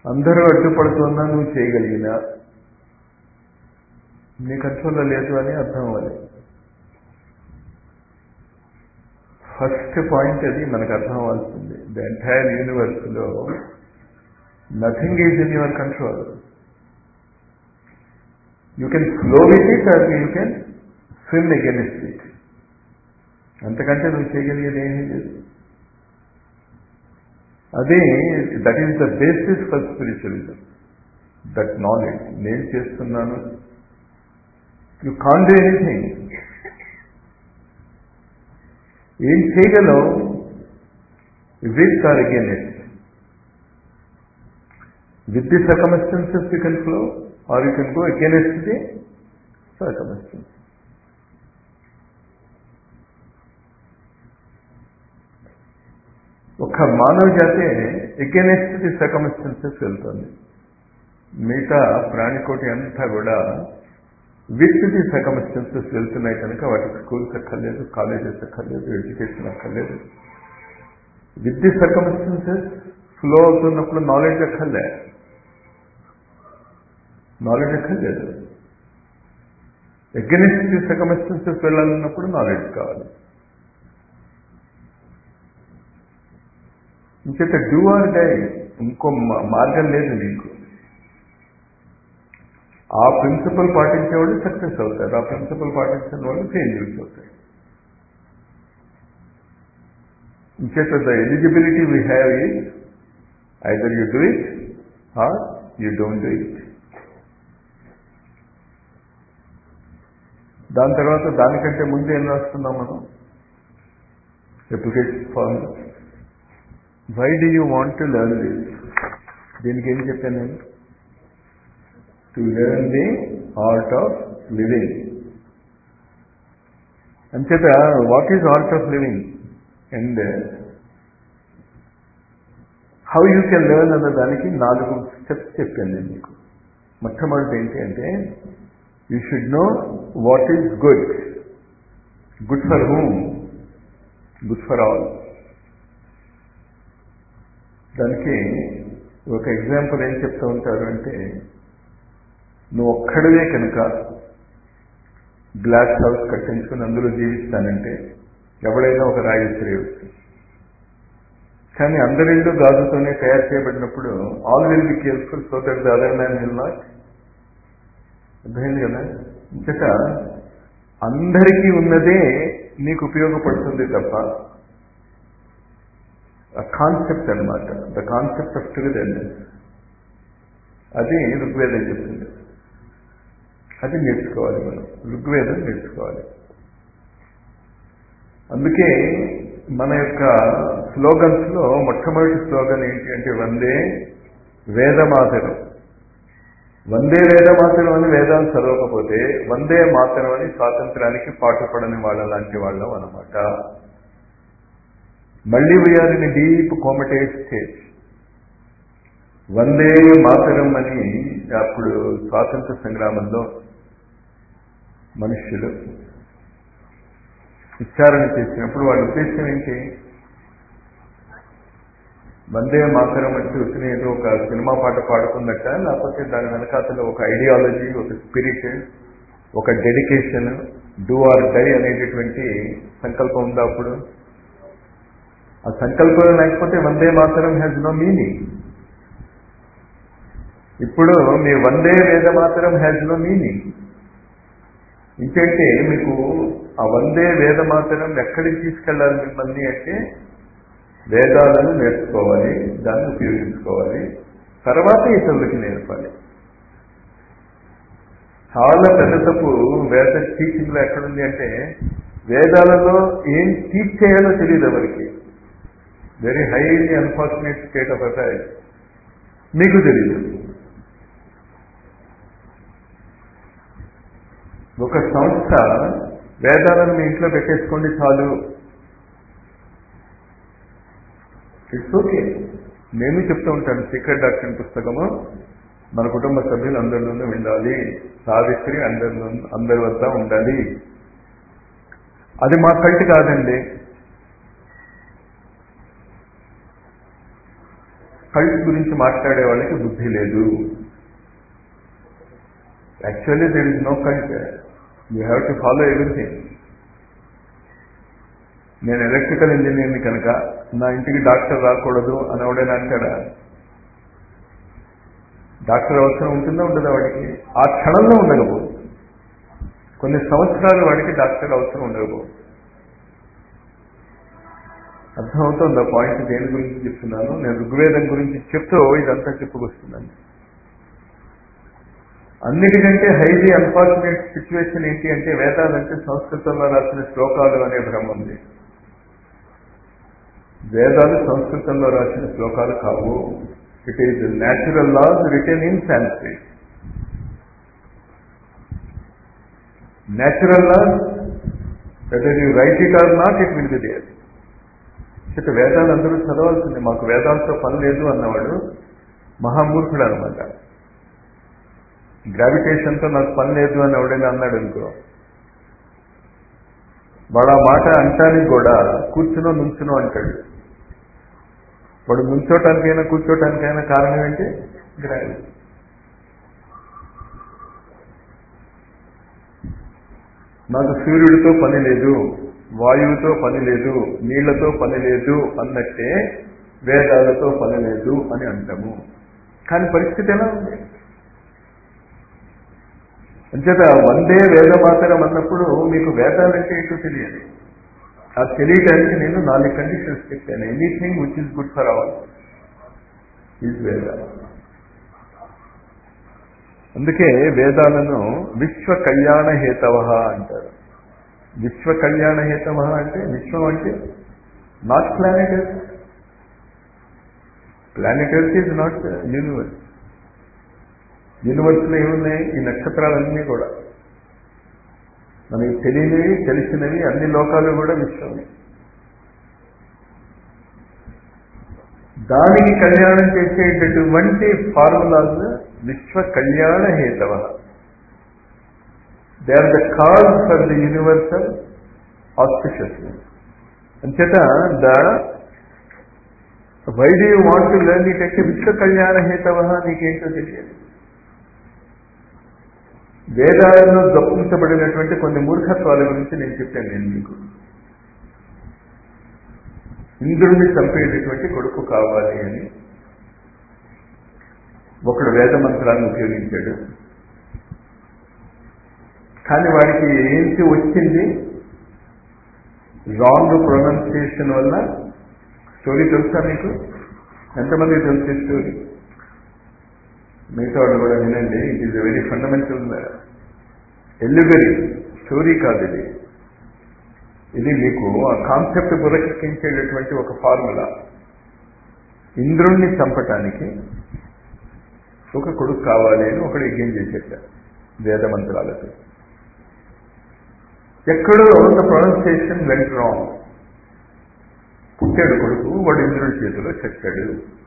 అందరూ అడ్డుపడుతున్నా నువ్వు చేయగలిగినా నీ కంట్రోల్లో లేదు అని అర్థం అవ్వాలి ఫస్ట్ పాయింట్ అది మనకు అర్థం అవ్వాల్సింది ద ఎంటైర్ యూనివర్స్లో nothing is in your control you can flow with it or you can swim against it అంతకంటే నువ్వు చేయగలిగేది ఏమీ లేదు అదే that is the basis for spiritualism that knowledge నేను చేస్తున్నాను యు కాన్ డూ ఎనీథింగ్ ఏం చేయగలవు with or against with the circumstances you can flow or you can go against the circumstance ఒక మానవ జాతి ఎగెనెస్ట్ ది సర్కమస్టెన్సెస్ వెళ్తుంది మిగతా ప్రాణికోటి అంతా కూడా విత్ ది సర్కమస్టెన్సెస్ వెళ్తున్నాయి కనుక వాటికి స్కూల్స్ అక్కర్లేదు కాలేజెస్ అక్కర్లేదు ఎడ్యుకేషన్ అక్కర్లేదు విత్ ది సర్కమస్టెన్సెస్ ఫ్లో అవుతున్నప్పుడు నాలెడ్జ్ అక్కర్లే నాలెడ్జ్ అక్కర్లేదు ఎగెనెస్ట్ ది సర్కమస్టెన్సెస్ వెళ్ళాలన్నప్పుడు నాలెడ్జ్ కావాలి ఇంకేత డూ ఆర్ డై ఇంకో మార్గం లేదు నీకు ఆ ప్రిన్సిపల్ పాటించే వాళ్ళు సక్సెస్ అవుతారు ఆ ప్రిన్సిపల్ పాటించిన వాళ్ళు ఫెయిల్యూర్స్ అవుతారు ఇంకేత the eligibility we have is either you do it or you don't do it దాని తర్వాత దానికంటే ముందు ఏం రాస్తున్నాం మనం application form why do you want to learn this దీనికి ఏం చెప్పాను నేను to learn the art of living అంచేత what is art of living and how you can learn అన్న దానికి నాలుగు స్టెప్స్ చెప్పాను నేను మీకు మొట్టమొదటి ఏంటి అంటే you should know what is good good for whom good for all దానికి ఒక ఎగ్జాంపుల్ ఏం చెప్తూ ఉంటారు అంటే నువ్వు ఒక్కడివే కనుక గ్లాస్ హౌస్ కట్టించుకుని అందులో జీవిస్తానంటే ఎవడైనా ఒక రాయి విసిరేయచ్చు కానీ అందరిళ్ళు గాజుతోనే తయారు చేయబడినప్పుడు all will be careful so that the other man will not అర్థమైంది కదా ఇంకట అందరికీ ఉన్నదే నీకు ఉపయోగపడుతుంది తప్ప కాన్సెప్ట్ అనమాట ద కాన్సెప్ట్ ఆఫ్ టుగెదర్నెస్ అది ఋగ్వేదం చెప్తుంది అది నేర్చుకోవాలి మనం ఋగ్వేదం నేర్చుకోవాలి అందుకే మన యొక్క స్లోగన్స్ లో మొట్టమొదటి స్లోగన్ ఏంటి అంటే వందే వేదమాతరం వందే వేదమాతరం అని వేదాలు చదవకపోతే వందే మాతరం అని స్వాతంత్రానికి పాటుపడని వాళ్ళ లాంటి వాళ్ళం అనమాట మళ్ళీ we are in deep comatose stage Vande Mataram అని అప్పుడు స్వాతంత్ర సంగ్రామంలో మనుష్యులు ఉచ్చారణ చేసినప్పుడు వాళ్ళ ఉద్దేశం ఏంటి వందే మాతరం అంటే వచ్చిన ఏదో ఒక సినిమా పాట పాడుకున్నట్ట లేకపోతే దాని వెనకాతలో ఒక ఐడియాలజీ ఒక స్పిరిట్ ఒక డెడికేషన్ డూ ఆర్ డై అనేటటువంటి సంకల్పం ఉందా అప్పుడు ఆ సంకల్పం లేకపోతే Vande Mataram has no meaning ఇప్పుడు మీ వందే వేద మాతరం హ్యాజ్ నో మీనింగ్ ఇంకంటే మీకు ఆ వందే వేద మాతరం ఎక్కడికి తీసుకెళ్ళాలి మిమ్మల్ని అంటే వేదాలను నేర్చుకోవాలి దాన్ని ఉపయోగించుకోవాలి తర్వాత ఇతరులకి నేర్పాలి చాలా పెద్ద తప్పు వేద టీచింగ్లో ఎక్కడుంది అంటే వేదాలలో ఏం టీచ్ చేయాలో తెలియదు ఎవరికి very highly unfortunate state of affairs మీకు తెలియదు ఒక సంస్థ వేదాలను మీ ఇంట్లో పెట్టేసుకోండి చాలు ఇట్స్ ఓకే నేను చెప్తూ ఉంటాను సీక్రెట్ డాక్టర్ పుస్తకము మన కుటుంబ సభ్యులు అందరిలోనూ ఉండాలి సావిత్రి అందరిలో అందరి వద్ద ఉండాలి అది మా కల్ట్ కాదండి కల్ట్ గురించి మాట్లాడే వాళ్ళకి బుద్ధి లేదు actually there is no cult you have to follow everything నేను ఎలక్ట్రికల్ ఇంజనీర్ని కనుక నా ఇంటికి డాక్టర్ రాకూడదు అని ఎవడైనా అంటాడా డాక్టర్ అవసరం ఉంటుందా ఉండదా వాడికి ఆ క్షణంలో ఉండకపోదు కొన్ని సంవత్సరాలు వాడికి డాక్టర్ అవసరం ఉండకపోదు అర్థమవుతుంది ఆ పాయింట్ దేని గురించి చెప్తున్నాను నేను ఋగ్వేదం గురించి చెప్తూ ఇదంతా చెప్పుకొస్తున్నాను అన్నిటికంటే హైలీ అన్ఫార్చునేట్ సిచ్యువేషన్ ఏంటి అంటే వేదాలంటే సంస్కృతంలో రాసిన శ్లోకాలు అనే భ్రమ ఉంది వేదాలు సంస్కృతంలో రాసిన శ్లోకాలు కావు it is natural laws written in Sanskrit natural laws whether you write it or not it will be there ఇక వేదాలు అందరూ చదవాల్సిందే మాకు వేదాలతో పని లేదు అన్నవాడు మహామూర్ఖుడు అనమాట గ్రావిటేషన్తో నాకు పని లేదు అని ఎవడైనా అన్నాడు అనుకో వాడు ఆ మాట అంటానికి కూడా కూర్చునో నుంచునో అంటాడు వాడు నుంచోటానికైనా కూర్చోటానికైనా కారణం ఏంటి గ్రావిటీ నాకు సూర్యుడితో పని లేదు వాయువుతో పని లేదు నీళ్లతో పని లేదు అన్నట్టే వేదాలతో పని లేదు అని అంటాము కానీ పరిస్థితి ఎలా ఉంది అంచేత వందే వేదమాతరం అన్నప్పుడు మీకు వేదాలంటే ఏంటో తెలియదు ఆ తెలియటానికి నేను నాలుగు కండిషన్స్ చెప్పాను anything which is good for our is Veda అందుకే వేదాలను విశ్వ కళ్యాణ హేతవ అంటారు విశ్వ కళ్యాణ హేతవ అంటే విశ్వం అంటే not planets planets is not universe యూనివర్స్లో ఏమున్నాయి ఈ నక్షత్రాలన్నీ కూడా మనకి తెలియనివి తెలిసినవి అన్ని లోకాలు కూడా విశ్వమే దానికి కళ్యాణం చేసేటటువంటి ఫార్ములాస్ విశ్వ కళ్యాణ హేతవ they are the cause for the universal auspiciousness అంచేత the why do you want to learn it అంటే విశ్వ కళ్యాణ హేతవ నీకేంటో తెలియదు వేదాలలో జపించబడినటువంటి కొన్ని మూర్ఖత్వాల గురించి నేను చెప్పాను నేను మీకు ఇంద్రుడిని చంపేటటువంటి కొడుకు కావాలి అని ఒకడు వేద మంత్రాన్ని ఉపయోగించాడు కానీ వాడికి ఏంటి వచ్చింది రాంగ్ ప్రొనౌన్సియేషన్ వల్ల స్టోరీ తెలుసా మీకు ఎంతమంది తెలిసే స్టోరీ మిగతా వాళ్ళు కూడా వినండి it is a very fundamental allegory story కాదు ఇది ఇది మీకు ఆ కాన్సెప్ట్ బురకెక్కించేటటువంటి ఒక ఫార్ములా ఇంద్రుణ్ణి చంపటానికి ఒక కొడుకు కావాలి అని ఒకడు యజ్ఞం చేసేట వేద మంత్రాలతో ఎక్కడో ఒక ప్రొనౌన్సియేషన్ వెంట రాంగ్ పుట్టాడు కొడుకు వాడు ఇంద్రుడి చేతిలో చచ్చాడు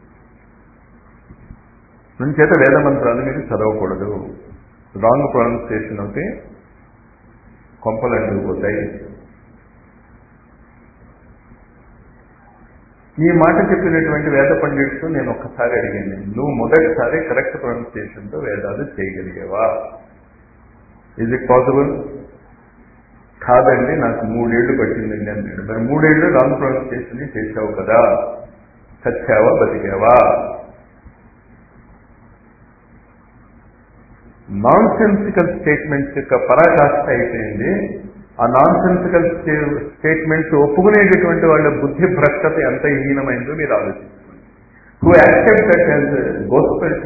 చేత వేద మంత్రాలు మీరు చదవకూడదు రాంగ్ ప్రొనౌన్సియేషన్ అయితే కొంపలు అంటుకుపోతాయి ఈ మాట చెప్పినటువంటి వేద పండిట్స్ నేను ఒక్కసారి అడిగాను నువ్వు మొదటిసారి కరెక్ట్ ప్రొనౌన్సియేషన్తో వేదాలు చేయగలిగేవా ఈజ్ ఇట్ పాసిబుల్ కాదండి నాకు మూడేళ్లు పట్టిందండి అన్నాడు మరి మూడేళ్లు రాంగ్ ప్రొనౌన్సియేషన్ చేసావు కదా చచ్చావా బతికావా నాన్ సెన్సికల్ స్టేట్మెంట్స్ యొక్క పరాకాష్ట అయిపోయింది ఆ నాన్ సెన్సికల్ స్టేట్మెంట్స్ ఒప్పుకునేటటువంటి వాళ్ళ బుద్ధి భ్రష్టత ఎంత హీనమైందో మీరు ఆలోచించుకోండి who accept that as gospel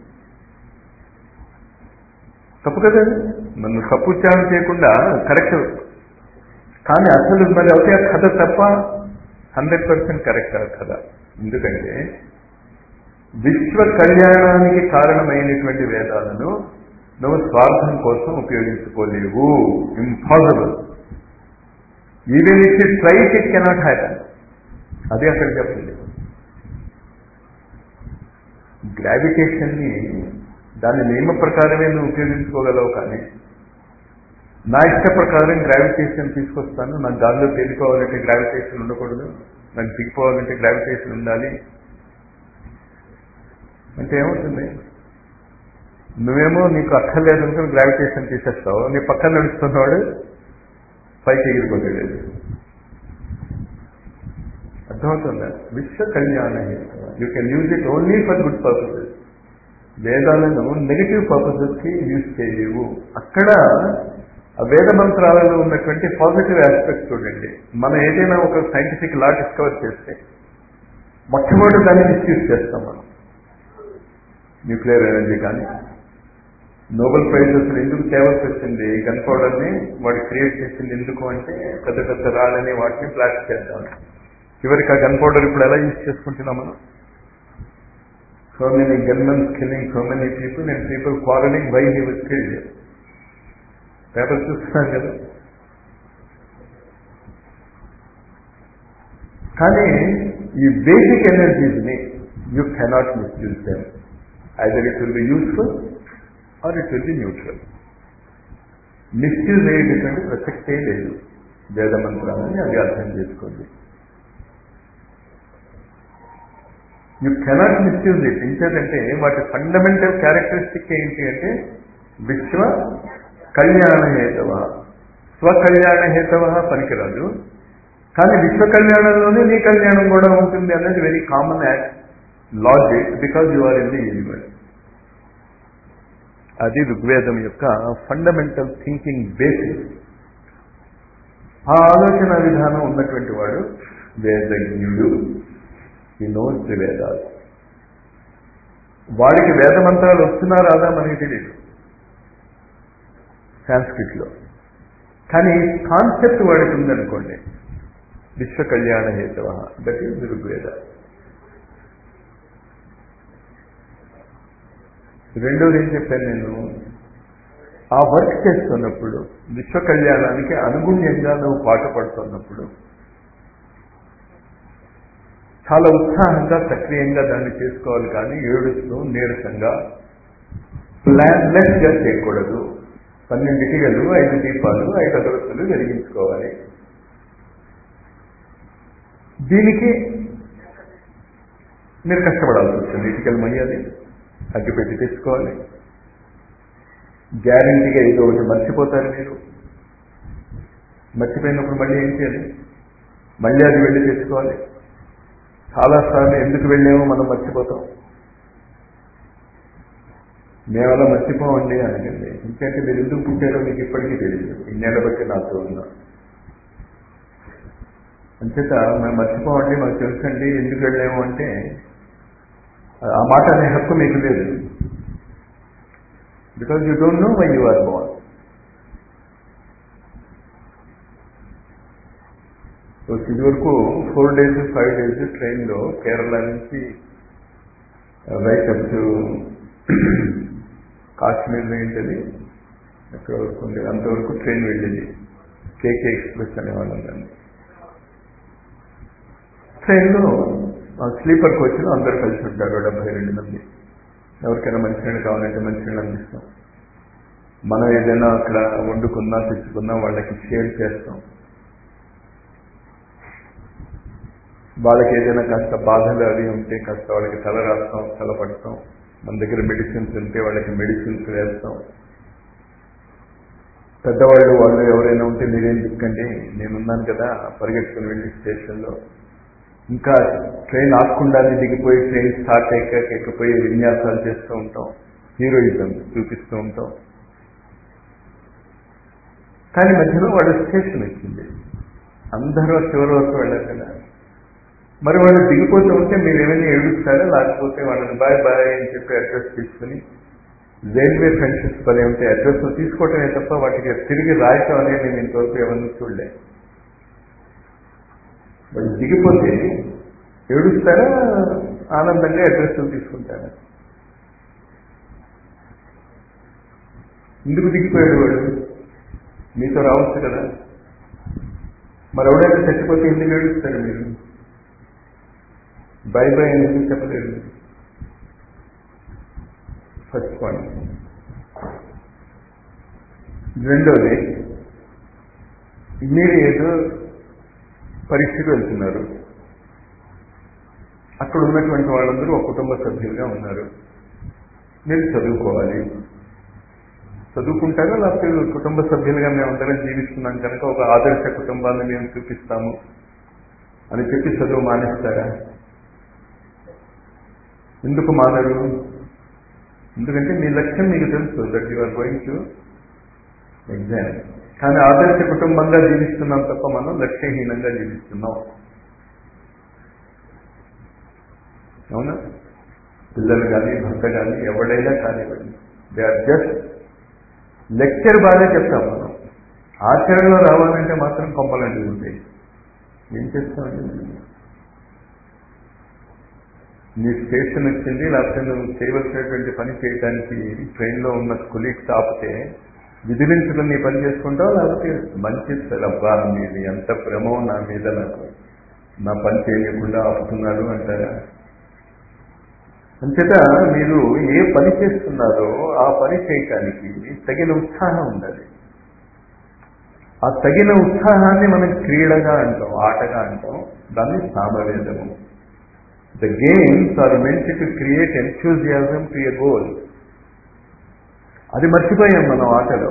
తప్పు కదండి నన్ను తప్పు ఉచ్చారణ చేయకుండా కరెక్ట్ కానీ అసలు మరి అయితే ఆ కథ తప్ప హండ్రెడ్ పర్సెంట్ కరెక్ట్ ఆ కథ ఎందుకంటే విశ్వ కళ్యాణానికి కారణమైనటువంటి వేదాలను నువ్వు స్వార్థం కోసం ఉపయోగించుకోలేవు impossible even it it tried it cannot happen అది అక్కడ చెప్తుంది గ్రావిటేషన్ని దాని నియమ ప్రకారమే నువ్వు ఉపయోగించుకోగలవు కానీ నా ఇష్ట ప్రకారం గ్రావిటేషన్ తీసుకొస్తాను నాకు గాల్లో తేలిపోవాలంటే గ్రావిటేషన్ ఉండకూడదు నాకు దిగిపోవాలంటే గ్రావిటేషన్ ఉండాలి అంటే ఏమవుతుంది నువ్వేమో నీకు అక్కర్లేదు అనుకుని గ్రావిటేషన్ తీసేస్తావు నీ పక్కన నడుస్తున్నవాడు పైకి ఎగిరిపోతాడు అర్థమవుతుందా విశ్వ కళ్యాణ you can use it only for good purposes వేదాలను నెగిటివ్ పర్పసెస్కి యూజ్ చేయలేవు అక్కడ ఆ వేద మంత్రాలలో ఉన్నటువంటి పాజిటివ్ ఆస్పెక్ట్ చూడండి మనం ఏదైనా ఒక సైంటిఫిక్ లా డిస్కవర్ చేస్తే మొట్టమొదటి దాన్ని మిస్యూజ్ చేస్తాం మనం న్యూక్లియర్ ఎనర్జీ కానీ నోబెల్ ప్రైజ్ అసలు ఎందుకు తేవాల్సి వచ్చింది గన్ పౌడర్ని వాడు క్రియేట్ చేసింది ఎందుకు అంటే పెద్ద పెద్ద రాళ్ళని వాటిని బ్లాస్ట్ చేద్దాం చివరికి ఆ గన్ పౌడర్ ఇప్పుడు ఎలా యూజ్ చేసుకుంటున్నాం మనం so many gunmens killing so many people and people quarreling why he was killed paper చూస్తున్నాం కదా కానీ ఈ బేసిక్ ఎనర్జీస్ని you cannot misuse them either it will be useful or it will be neutral misuse అయ్యేటటువంటి ప్రసక్తే లేదు వేద మంత్రాలని అది అర్థం చేసుకోండి యూ కెనాట్ మిస్యూజ్ ఇట్ ఇంకేదంటే వాటి ఫండమెంటల్ క్యారెక్టరిస్టిక్ ఏంటి అంటే విశ్వ కళ్యాణ హేతవ స్వకళ్యాణ హేతవ పనికిరాదు కానీ విశ్వ కళ్యాణంలోనే నీ కళ్యాణం కూడా ఉంటుంది అనేది very common logic because you are in the universe అది ఋగ్వేదం యొక్క ఫండమెంటల్ థింకింగ్ బేసిస్ ఆ ఆలోచన విధానం ఉన్నటువంటి వాడు వేదజ్ఞుడు ఈ నోస్ ది వేదాలు వాడికి వేద మంత్రాలు వస్తున్నా రాదా మనకి తెలియదు సాంస్క్రిట్లో కానీ కాన్సెప్ట్ వాడికి ఉందనుకోండి విశ్వ కళ్యాణ హేతవ దట్ ఈస్ ఋగ్వేద రెండోది ఏం చెప్పాను నేను ఆ వర్క్ చేస్తున్నప్పుడు విశ్వ కళ్యాణానికి అనుగుణ్యంగా నువ్వు పాట పడుతున్నప్పుడు చాలా ఉత్సాహంగా సక్రియంగా దాన్ని చేసుకోవాలి కానీ ఏడుస్తూ నీరసంగా ప్లాన్లెస్ గా చేయకూడదు పన్నెండు ఇటుకలు ఐదు దీపాలు ఐదు అగరత్తులు వెలిగించుకోవాలి దీనికి మీరు కష్టపడాల్సి వస్తుంది ఇటుకలు మొయ్యాలి అగ్గి పెట్టి తెచ్చుకోవాలి గ్యారంటీగా ఏదో ఒకటి మర్చిపోతారు మీరు మర్చిపోయినప్పుడు మళ్ళీ ఏం చేయాలి మళ్ళీ అది వెళ్ళి తెచ్చుకోవాలి చాలాసార్లు ఎందుకు వెళ్ళామో మనం మర్చిపోతాం మేము అలా మర్చిపోవండి అనకండి ఎందుకంటే మీరు ఎందుకు పుట్టారో మీకు ఇప్పటికీ తెలియదు ఇన్నేళ్ళ బట్టి నాతో ఉన్నా అంచేత మేము మర్చిపోవండి మాకు తెలుసండి ఎందుకు వెళ్ళాము అంటే ఆ మాట అనే హక్కు మీకు లేదు because you don't know why you are born ఇది వరకు ఫోర్ డేస్ ఫైవ్ డేస్ ట్రైన్లో కేరళ నుంచి రైట్ అప్ టు కాశ్మీర్ ఏంటది ఎక్కడ వరకు ఉంది అంతవరకు ట్రైన్ వెళ్ళింది కేకే ఎక్స్ప్రెస్ అనేవాళ్ళం దాన్ని ట్రైన్లో స్లీపర్ కోచ్లో అందరూ కలిసి ఉంటారు డెబ్బై రెండు మంది ఎవరికైనా మంచినీళ్ళు కావాలంటే మంచినీళ్ళు అందిస్తాం మనం ఏదైనా అక్కడ వండుకున్నా తెచ్చుకున్నా వాళ్ళకి షేర్ చేస్తాం వాళ్ళకి ఏదైనా కాస్త బాధలు అవి ఉంటే కాస్త వాళ్ళకి తల రాస్తాం తల పడతాం మన దగ్గర మెడిసిన్స్ ఉంటే వాళ్ళకి మెడిసిన్స్ వేస్తాం పెద్దవాళ్ళు వాళ్ళు ఎవరైనా ఉంటే మీరేం దిక్కండి నేనున్నాను కదా పరిగెట్టుకుని వెళ్ళి స్టేషన్లో ఇంకా ట్రైన్ ఆపకుండానే దిగిపోయి ట్రైన్ స్టార్ట్ అయ్యాక ఎక్కిపోయి విన్యాసాలు చేస్తూ ఉంటాం హీరోయిజం చూపిస్తూ ఉంటాం కానీ మధ్యలో వాడు స్టేషన్ వచ్చింది అందరూ చివరి వరకు వెళ్ళారు కదా మరి వాళ్ళు దిగిపోతూ ఉంటే మీరు ఏమైనా ఏడుస్తారా లేకపోతే వాళ్ళని బాయ్ బాయ్ అని చెప్పి అడ్రస్ తీసుకుని రైల్వే ఫ్రెండ్షిప్స్ పని ఉంటే అడ్రస్ తీసుకోవటమే తప్ప వాటికి తిరిగి రాయటం అనేది నేను ఇంతవరకు ఎవరిని చూడలే వాళ్ళు దిగిపోతే ఏడుస్తారా ఆనందంగా అడ్రస్ తీసుకుంటారా ఎందుకు దిగిపోయాడు వాడు మీతో రావచ్చు కదా మరి ఎవడైనా చచ్చిపోతే ఎందుకు ఏడుస్తారు మీరు బై బై అని ఎందుకు చెప్పలేదు ఫస్ట్ పాయింట్ రెండోది మీరు ఏదో పరీక్షకు వెళ్తున్నారు అక్కడ ఉన్నటువంటి వాళ్ళందరూ ఒక కుటుంబ సభ్యులుగా ఉన్నారు మీరు చదువుకోవాలి చదువుకుంటారా లేకపోతే కుటుంబ సభ్యులుగా మేము అందరం జీవిస్తున్నాం కనుక ఒక ఆదర్శ కుటుంబాన్ని మేము చూపిస్తాము అని చెప్పి చదువు మానేస్తారా ఎందుకు మానరు ఎందుకంటే మీ లక్ష్యం మీకు తెలుసు that you are going to exam కానీ ఆదర్శ కుటుంబంగా జీవిస్తున్నాం తప్ప మనం లక్ష్యహీనంగా జీవిస్తున్నాం అవునా పిల్లలు కానీ భర్త కానీ ఎవడైనా కానివ్వండి దే ఆర్ జస్ట్ లెక్చర్ బాగా చెప్తాం మనం ఆచరణలో రావాలంటే మాత్రం కొంపలంటి ఉంటాయి ఏం చేస్తామండి నీ స్టేషన్ వచ్చింది లేకపోతే నువ్వు చేయవలసినటువంటి పని చేయడానికి ట్రైన్లో ఉన్న కొలీగ్స్ ఆపితే విధిలించుకుని నీ పని చేసుకుంటావు లేకపోతే మంచి అబ్బా మీది ఎంత భ్రమో నా మీద నాకు నా పని చేయకుండా ఆపుతున్నాడు అంటారా అంచేత మీరు ఏ పని చేస్తున్నారో ఆ పని చేయటానికి తగిన ఉత్సాహం ఉండాలి ఆ తగిన ఉత్సాహాన్ని మనం క్రీడగా అంటాం ఆటగా అంటాం దాన్ని Samaveda the games are meant to create enthusiasm to a goal అది మర్చిపోయాం మనం ఆటలో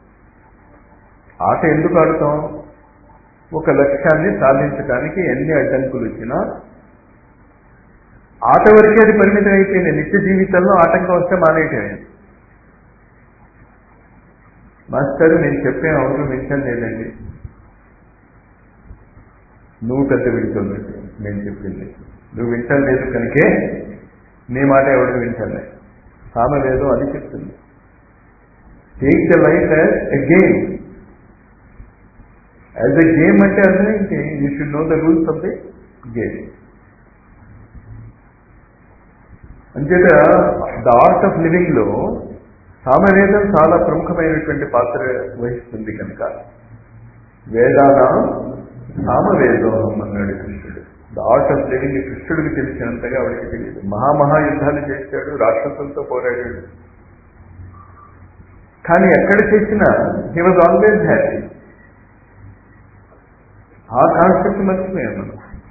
ఆట ఎందుకు ఆడుతాం ఒక లక్ష్యాన్ని సాధించడానికి ఎన్ని అడ్డంకులు వచ్చినా ఆట వరకే అది పరిమితం అయిపోయింది నిత్య జీవితంలో ఆటంకం వస్తే మానేయటమే మాస్టర్ నేను చెప్పే అవును వింటాను లేదండి నువ్వు పెద్ద వింటున్నట్టు నేను చెప్పింది నువ్వు వింటాను లేదు కనుకే నీ మాట ఎవడు వింటానే సామవేదం అది చెప్తుంది take the life as a game as a game అంటే అర్థం ఏంటి you should know the rules of the game అంచేత ద ఆర్ట్ ఆఫ్ లివింగ్ లో సామవేదం చాలా ప్రముఖమైనటువంటి పాత్ర వహిస్తుంది కనుక వేదాన సామవేదోహం అన్నాడు కృష్ణుడు ద ఆర్ట్ ఆఫ్ లివింగ్ కృష్ణుడికి తెలిసినంతగా ఆవిడకి తెలియదు మహామహా యుద్ధాలు చేశాడు రాక్షసులతో పోరాడాడు కానీ ఎక్కడ చేసినా హీ వాజ్ ఆల్వేజ్ హ్యాపీ ఆ కాన్సెప్ట్ మర్చిపోయాం మనం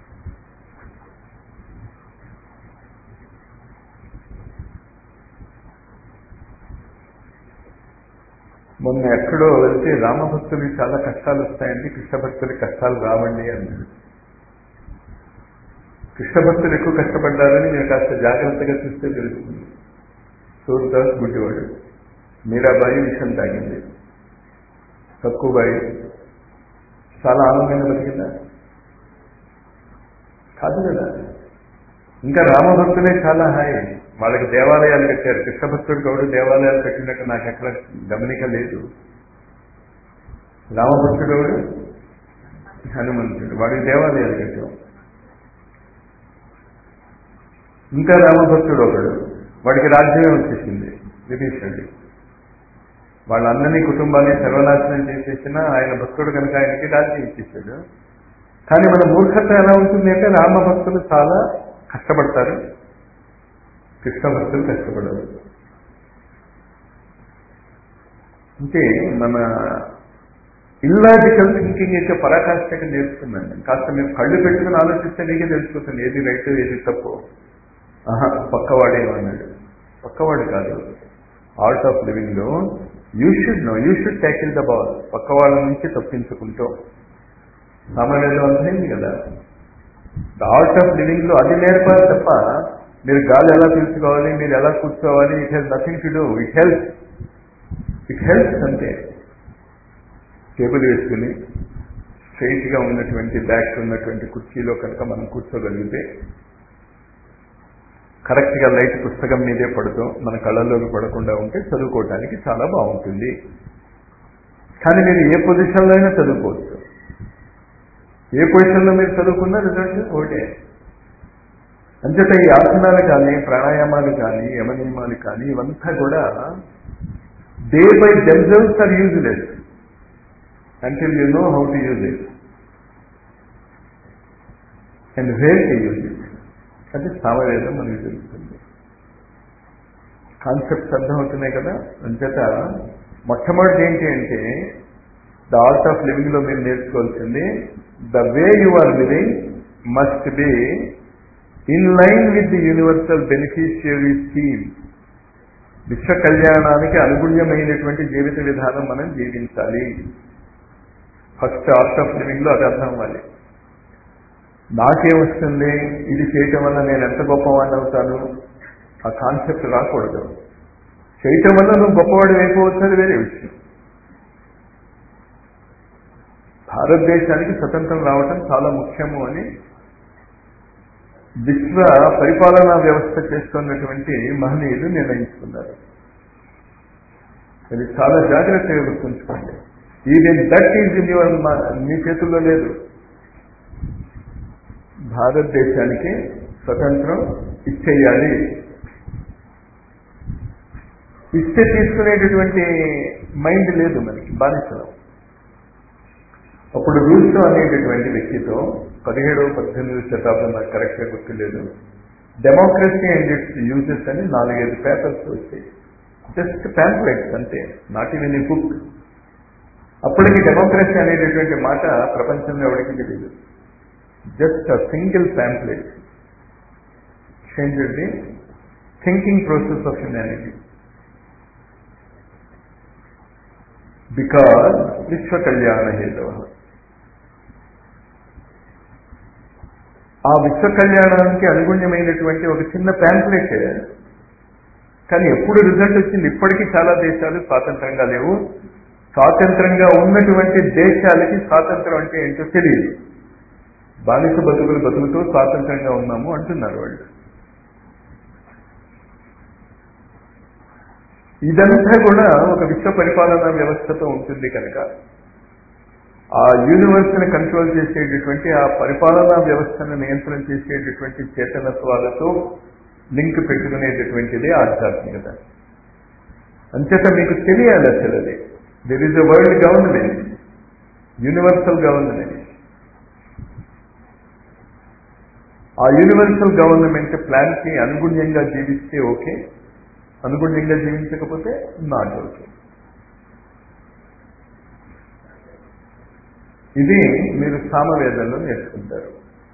మొన్న ఎక్కడో వెళ్తే రామభక్తులకి చాలా కష్టాలు వస్తాయండి కృష్ణ భక్తులకి కష్టాలు రావండి అన్నాడు కృష్ణ భక్తులు ఎక్కువ కష్టపడ్డారని నేను కాస్త జాగ్రత్తగా చూస్తే తెలుస్తుంది సూర్దాస్ గుడ్డివాడు మీరాబాయి విషం తాగింది తక్కువబాయి చాలా ఆనందంగా బతికిందా కాదు కదా ఇంకా రామభక్తులే చాలా హాయి వాళ్ళకి దేవాలయాలు కట్టారు కృష్ణభక్తుడు గౌడు దేవాలయాలు కట్టినట్టు నాకు ఎక్కడ గమనిక లేదు రామభక్తుడు గౌడు హనుమంతుడు వాడికి దేవాలయాలు కట్టాం ఇంకా రామభక్తుడు ఒకడు వాడికి రాజ్యమే వచ్చేసింది విభీషణుడి వాళ్ళందరినీ కుటుంబాన్ని సర్వనాశనం చేసేసిన ఆయన భక్తుడు కనుక ఆయనకి రాజ్యం ఇచ్చేసాడు కానీ మన మూర్ఖత్వం ఎలా ఉంటుంది అంటే రామభక్తులు చాలా కష్టపడతారు కృష్ణ భక్తులు కష్టపడరు అంటే మన ఇల్లాజికల్ థింకింగ్ యొక్క పరాకాష్ఠకి నేర్చుకున్నాను కాస్త మీరు కళ్ళు పెట్టుకుని ఆలోచిస్తే నీకే తెలిసిపోతుంది ఏది రైట్ ఏది తప్పు ఆహా పక్కవాడే అన్నాడు పక్కవాడు కాదు ఆర్ట్ ఆఫ్ లివింగ్ లో you should know you should tackle the ball పక్క వాళ్ళ నుంచి తప్పించుకుంటూ సామాన్యంలో అర్థమైంది కదా ద ఆర్ట్ ఆఫ్ లివింగ్ లో అది నేర్పాలి తప్ప మీరు గాలి ఎలా పీల్చుకోవాలి మీరు ఎలా కూర్చోవాలి it has nothing to do it help it helps అంతే టేబుల్ వేసుకుని స్ట్రైట్ గా ఉన్నటువంటి బ్యాక్ ఉన్నటువంటి కుర్చీలో కనుక మనం కూర్చోగలిగితే కరెక్ట్ గా లైట్ పుస్తకం మీదే పడుతూ మన కళ్ళల్లోకి పడకుండా ఉంటే చదువుకోవటానికి చాలా బాగుంటుంది కానీ మీరు ఏ పొజిషన్లో అయినా చదువుకోవచ్చు ఏ పొజిషన్లో మీరు చదువుకున్నా రిజల్ట్ ఒకటే అంచేత ఈ ఆసనాలు కానీ ప్రాణాయామాలు కానీ యమనియమాలు కానీ ఇవంతా కూడా they by themselves are useless until you know how to use it and where to use it అది సామవేదం మనకి తెలుస్తుంది కాన్సెప్ట్స్ అర్థమవుతున్నాయి కదా అంచేత మొట్టమొదటి ఏంటి అంటే ద ఆర్ట్ ఆఫ్ లివింగ్ లో మీరు నేర్చుకోవాల్సింది the way you are living must be in line with the universal beneficiary scheme విశ్వ కళ్యాణానికి అనుగుణ్యమైనటువంటి జీవిత విధానం మనం జీవించాలి ఫస్ట్ ఆర్ట్ ఆఫ్ లివింగ్ లో అది అర్థం అవ్వాలి నాకేమొస్తుంది ఇది చేయటం వల్ల నేను ఎంత గొప్పవాడిని అవుతాను ఆ కాన్సెప్ట్ రాకూడదు చేయటం వల్ల నువ్వు గొప్పవాడు అయిపోవచ్చు అది వేరే విషయం భారతదేశానికి స్వతంత్రం రావటం చాలా ముఖ్యము అని విశ్వ పరిపాలనా వ్యవస్థ చేస్తున్నటువంటి మహనీయులు నిర్ణయించుకున్నారు అది చాలా జాగ్రత్తగా గుర్తుంచుకోండి even that is in your మీ చేతుల్లో లేదు భారతదేశానికి స్వతంత్రం ఇచ్చేయాలి ఇస్తే తీసుకునేటటువంటి మైండ్ లేదు మనకి బానిసలం అప్పుడు రూల్స్ అనేటటువంటి వ్యక్తితో పదిహేడవ పద్దెనిమిది శతాబ్దం నాకు కరెక్ట్గా గుర్తులేదు డెమోక్రసీ అండ్ ఇట్స్ యూజెస్ అని నాలుగైదు పేపర్స్ వచ్చాయి జస్ట్ ప్యాంప్లెట్స్ అంతే నాట్ ఈవెన్ ఈ బుక్ అప్పటికి డెమోక్రసీ అనేటటువంటి మాట ప్రపంచంలో ఎవరికి తెలియదు just a single pamphlet change the thinking process of humanity because విశ్వ కళ్యాణ హేతవ ఆ విశ్వ కళ్యాణానికి అనుగుణ్యమైనటువంటి ఒక చిన్న ప్యాంప్లెట్ కానీ ఎప్పుడు రిజల్ట్ వచ్చింది ఇప్పటికీ చాలా దేశాలు స్వాతంత్రంగా లేవు స్వాతంత్రంగా ఉన్నటువంటి దేశాలకి స్వాతంత్రం అంటే ఏంటో తెలియదు బానిస బతుకులు బతుకుతూ స్వాతంత్రంగా ఉన్నాము అంటున్నారు వాళ్ళు ఇదంతా కూడా ఒక విశ్వ పరిపాలనా వ్యవస్థతో ఉంటుంది కనుక ఆ యూనివర్స్ ని కంట్రోల్ చేసేటటువంటి ఆ పరిపాలనా వ్యవస్థను నియంత్రణ చేసేటటువంటి చేతనత్వాలతో లింక్ పెట్టుకునేటటువంటిది ఆధ్యాత్మికత అంచేత మీకు తెలియాలి అసలు అది there is a world government universal government ఆ యూనివర్సల్ గవర్నమెంట్ ప్లాన్ కి అనుగుణ్యంగా జీవిస్తే ఓకే అనుగుణ్యంగా జీవించకపోతే నాట్ ఓకే ఇది మీరు సామవేదంలో నేర్చుకుంటారు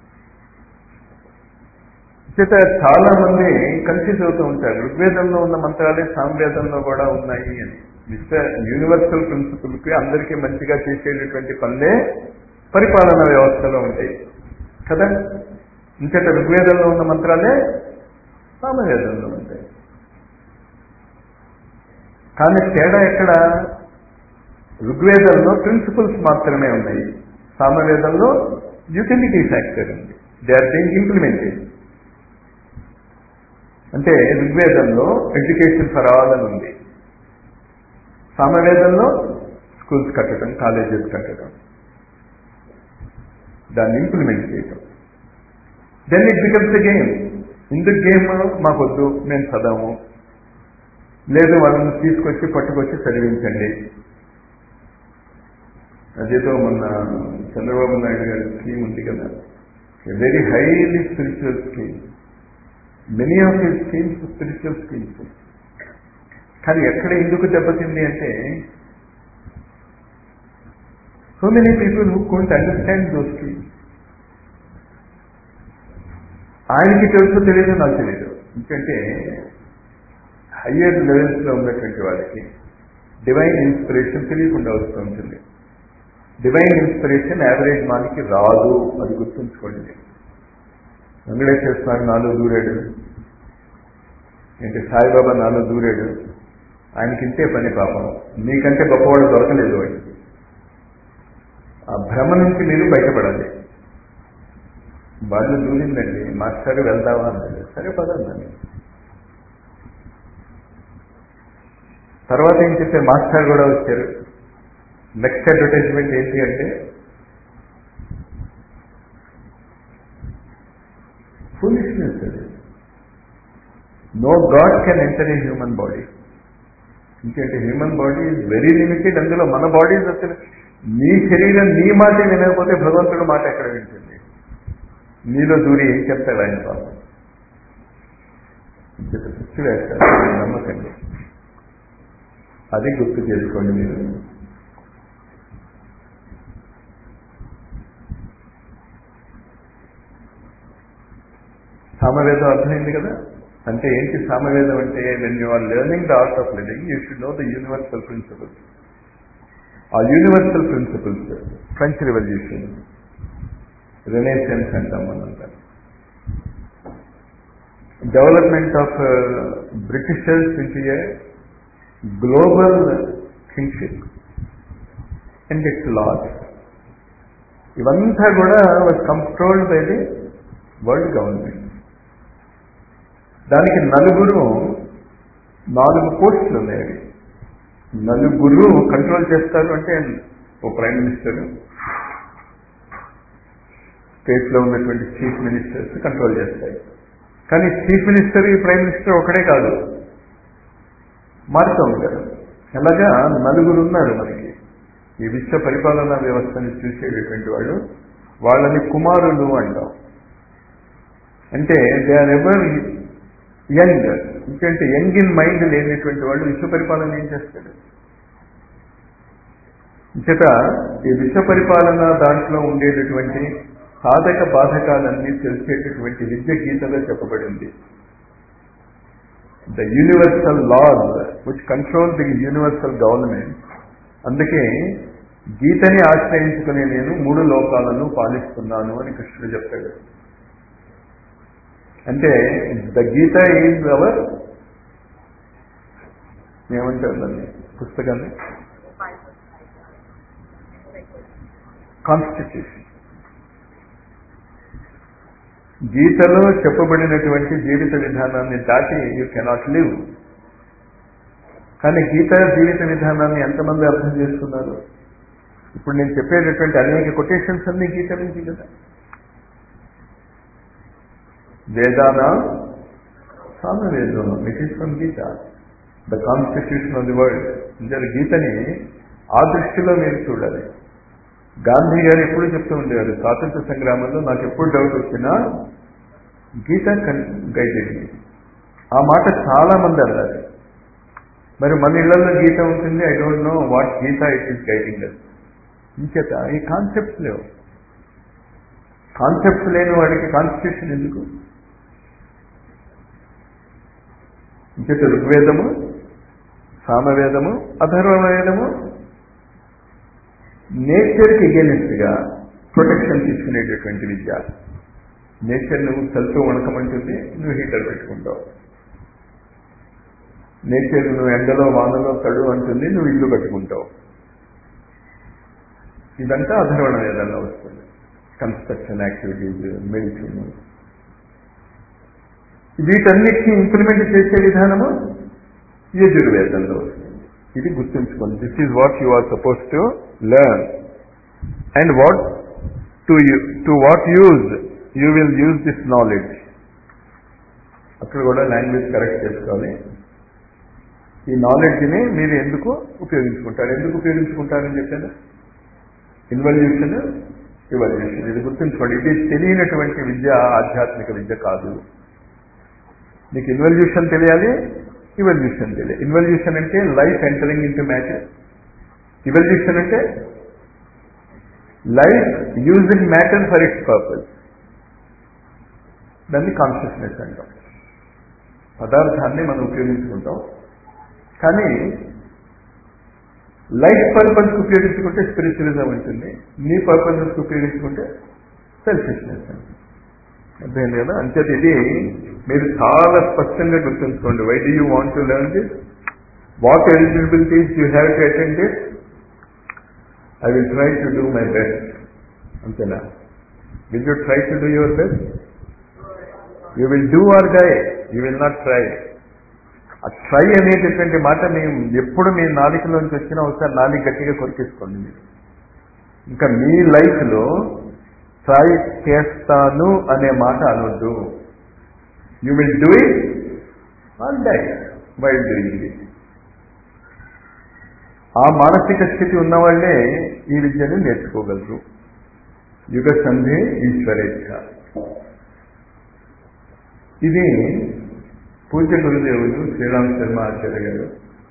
చేత చాలా మంది కన్ఫ్యూజ్ అవుతూ ఉంటారు ఋగ్వేదంలో ఉన్న మంత్రాలే సామవేదంలో కూడా ఉన్నాయి అని విశ్వ యూనివర్సల్ ప్రిన్సిపల్కి అందరికీ మంచిగా చేసేటటువంటి పనులే పరిపాలనా వ్యవస్థలో ఉంటాయి కదా ఇంకట ఋగ్వేదంలో ఉన్న మంత్రాలే సామవేదంలో ఉంటాయి కానీ తేడా ఎక్కడ ఋగ్వేదంలో ప్రిన్సిపల్స్ మాత్రమే ఉన్నాయి సామవేదంలో యూటిలిటీ ఫ్యాక్టర్ ఉంది దే ఆర్ బీయింగ్ ఇంప్లిమెంటెడ్ అంటే ఋగ్వేదంలో ఎడ్యుకేషన్ ఫర్ ఆల్ అని ఉంది సామవేదంలో స్కూల్స్ కట్టడం కాలేజెస్ కట్టడం దాన్ని ఇంప్లిమెంట్ చేయటం then it becomes a game ఇందుకు గేమ్ మాకొద్దు మేము చదవము లేదు వాళ్ళని తీసుకొచ్చి పట్టుకొచ్చి చదివించండి అదేదో మొన్న చంద్రబాబు నాయుడు గారి స్కీమ్ ఉంది కదా very highly spiritual scheme many of his schemes spiritual schemes కానీ ఎక్కడ ఎందుకు దెబ్బతింది అంటే so many people who can't understand those schemes ఆయనకి తెలుసు తెలియదు నాకు తెలియదు ఎందుకంటే హయ్యర్ లెవెల్స్ లో ఉన్నటువంటి వాళ్ళకి డివైన్ ఇన్స్పిరేషన్ తెలియకుండా వస్తూ ఉంటుంది డివైన్ ఇన్స్పిరేషన్ యావరేజ్ మానికి రాదు అది గుర్తుంచుకోండి వెంకటేశ్వర స్వామి నాలో దూరాడు ఏంటి సాయిబాబా నాలో దూరాడు ఆయనకి ఇంతే పని పాపం మీకంటే గొప్పవాడు దొరకలేదు వాడికి ఆ భ్రమ నుంచి మీరు బయటపడాలి వాళ్ళు దూరిందండి మాస్టర్ వెళ్దామా అన్నది సరే పదండి తర్వాత ఏం చెప్పే మాస్టర్ కూడా వచ్చారు నెక్స్ట్ అడ్వర్టైజ్మెంట్ ఏంటి అంటే ఫులిష్నెస్ అది no god can enter a human body ఇంకేంటి human body is very limited అందులో మన బాడీ అసలు నీ శరీరం నీ మాట వినకపోతే భగవంతుడు మాట ఎక్కడ వింటుంది నీలో దూరి ఏం చెప్తాడు ఆయన పాపం పిచ్చి వేస్తారు నమ్మకండి అది గుర్తు చేసుకోండి మీరు సామవేదం అర్థమైంది కదా అంటే ఏంటి సామవేదం అంటే when you are learning the art of living you should know the universal principles ఆ universal principles French revolution renaissance అంటాం మనం development of Britishers into a global kingship and its laws ఇవంతా కూడా was controlled by the world government దానికి నలుగురు నాలుగు పోస్టులు ఉన్నాయి అవి నలుగురు కంట్రోల్ చేస్తారు అంటే ఓ ప్రైమ్ మినిస్టర్ స్టేట్లో ఉన్నటువంటి చీఫ్ మినిస్టర్స్ కంట్రోల్ చేస్తాయి కానీ చీఫ్ మినిస్టర్ ఈ ప్రైమ్ మినిస్టర్ ఒకడే కాదు మారుతూ ఉంటారు అలాగా నలుగురు ఉన్నారు మనకి ఈ విశ్వ పరిపాలనా వ్యవస్థని చూసేటటువంటి వాళ్ళు వాళ్ళని కుమారులు అంటాం అంటే దే ఆర్ ఎవర్ యంగ్ ఎందుకంటే యంగ్ ఇన్ మైండ్ లేనటువంటి వాళ్ళు విశ్వ పరిపాలన ఏం చేస్తాడు చేత ఈ విశ్వ పరిపాలన దాంట్లో ఉండేటటువంటి సాధక బాధకాలన్నీ తెలిసేటటువంటి విద్య గీతలో చెప్పబడింది the universal laws which control the universal government అందుకే గీతని ఆశ్రయించుకునే నేను మూడు లోకాలను పాలిస్తున్నాను అని కృష్ణుడు చెప్తాడు అంటే ద గీత ఈజ్ అవర్ ఏమంటారు దాన్ని పుస్తకాన్ని కాన్స్టిట్యూషన్ గీతలో చెప్పబడినటువంటి జీవిత విధానాన్ని దాటి యూ కెనాట్ లివ్ కానీ గీత జీవిత విధానాన్ని ఎంతమంది అర్థం చేసుకున్నారు ఇప్పుడు నేను చెప్పేటటువంటి అనేక కొటేషన్స్ అన్ని గీత నుంచి కదా వేదాన Samaveda it is from Gita the constitution of the world అంటే గీతని ఆ దృష్టిలో మీరు చూడాలి గాంధీ గారు ఎప్పుడు చెప్తూ ఉండేవారు స్వాతంత్ర సంగ్రామంలో నాకు ఎప్పుడు డౌట్ వచ్చినా గీత గైడెడ్ ఆ మాట చాలా మంది అన్నారు మరి మన ఇళ్లలో గీత ఉంటుంది I don't know what Gita it is guiding us ఇంచేత ఈ కాన్సెప్ట్స్ లేవు కాన్సెప్ట్స్ లేని వాడికి కాన్స్టిట్యూషన్ ఎందుకు ఇంచేత ఋగ్వేదము సామవేదము అధర్వవేదము నేచర్కి ఎగెనిస్ట్గా ప్రొటెక్షన్ తీసుకునేటటువంటి విద్య నేచర్ నువ్వు చల్తూ వణకమంటుంది నువ్వు హీటర్ పెట్టుకుంటావు నేచర్ నువ్వు ఎండలో వానలో తడు అంటుంది నువ్వు ఇల్లు కట్టుకుంటావు ఇదంతా అధర్వణ వేదంలో వస్తుంది కన్స్ట్రక్షన్ యాక్టివిటీస్ మెడిసిన్ వీటన్నిటిని ఇంప్లిమెంట్ చేసే విధానము యజుర్వేదంలో వస్తుంది ఇది గుర్తుంచుకోండి this is what you are suppose to learn and what to to what use you will use this knowledge అక్కడ కూడా లాంగ్వేజ్ కరెక్ట్ చేసుకోవాలి ఈ నాలెడ్జ్ని మీరు ఎందుకు ఉపయోగించుకుంటారు ఎందుకు ఉపయోగించుకుంటారని చెప్పాను ఇన్వల్యూషన్ ఇవల్యూషన్ ఇది గుర్తుంచుకోండి ఇది తెలియనటువంటి విద్య ఆధ్యాత్మిక విద్య కాదు మీకు ఇన్వల్యూషన్ తెలియాలి ఇవల్యూషన్ తెలియాలి ఇన్వల్యూషన్ అంటే life entering into matter evolution అంటే life using matter for its purpose దాన్ని కాన్షియస్నెస్ అంటాం పదార్థాన్ని మనం ఉపయోగించుకుంటాం కానీ లైఫ్ పర్పస్కి ఉపయోగించుకుంటే స్పిరిచువలిజం ఉంటుంది నీ పర్పసెస్కి ఉపయోగించుకుంటే సెల్ఫిష్నెస్ అంటుంది అర్థమైంది కదా అంచేత ఇది మీరు చాలా స్పష్టంగా గుర్తుంచుకోండి why do you want to learn this what eligibilities you have to attend this I will try to do my best అంతేనా will you try to do your best you will do or die you will not try ఆ try అనేటటువంటి మాట మీ ఎప్పుడు మీ నాలికలోంచి వచ్చినా ఒకసారి నాలిక గట్టిగా కొరికేసుకోండి మీరు ఇంకా మీ లైఫ్లో ట్రై చేస్తాను అనే మాట అనొద్దు you will do it or die while doing it ఆ మానసిక స్థితి ఉన్నవాళ్లే ఈ విద్యను నేర్చుకోగలరు యుగ సంధి ఈశ్వరేచ్ఛ ఇది పూజ్య గురుదేవులు Sriram Sharma Acharya garu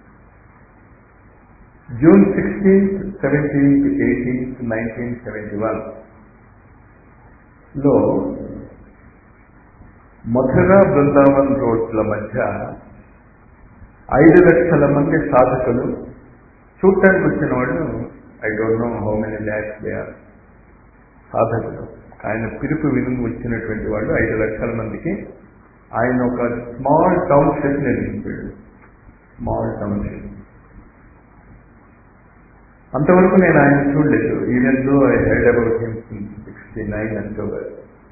June sixteenth seventeenth eighteenth nineteen seventy one లో మధుర బృందావన్ రోడ్ల మధ్య ఐదు లక్షల మంది సాధకులు చూడటానికి వచ్చిన వాళ్ళు I don't know how many lakhs they are సాధకులు ఆయన పిలుపు వినుము వచ్చినటువంటి వాళ్ళు ఐదు లక్షల మందికి ఆయన ఒక స్మాల్ టౌన్షిప్ నిర్మించాడు స్మాల్ టౌన్షిప్ అంతవరకు నేను ఆయన చూడలేదు even though I heard about him sixty nine October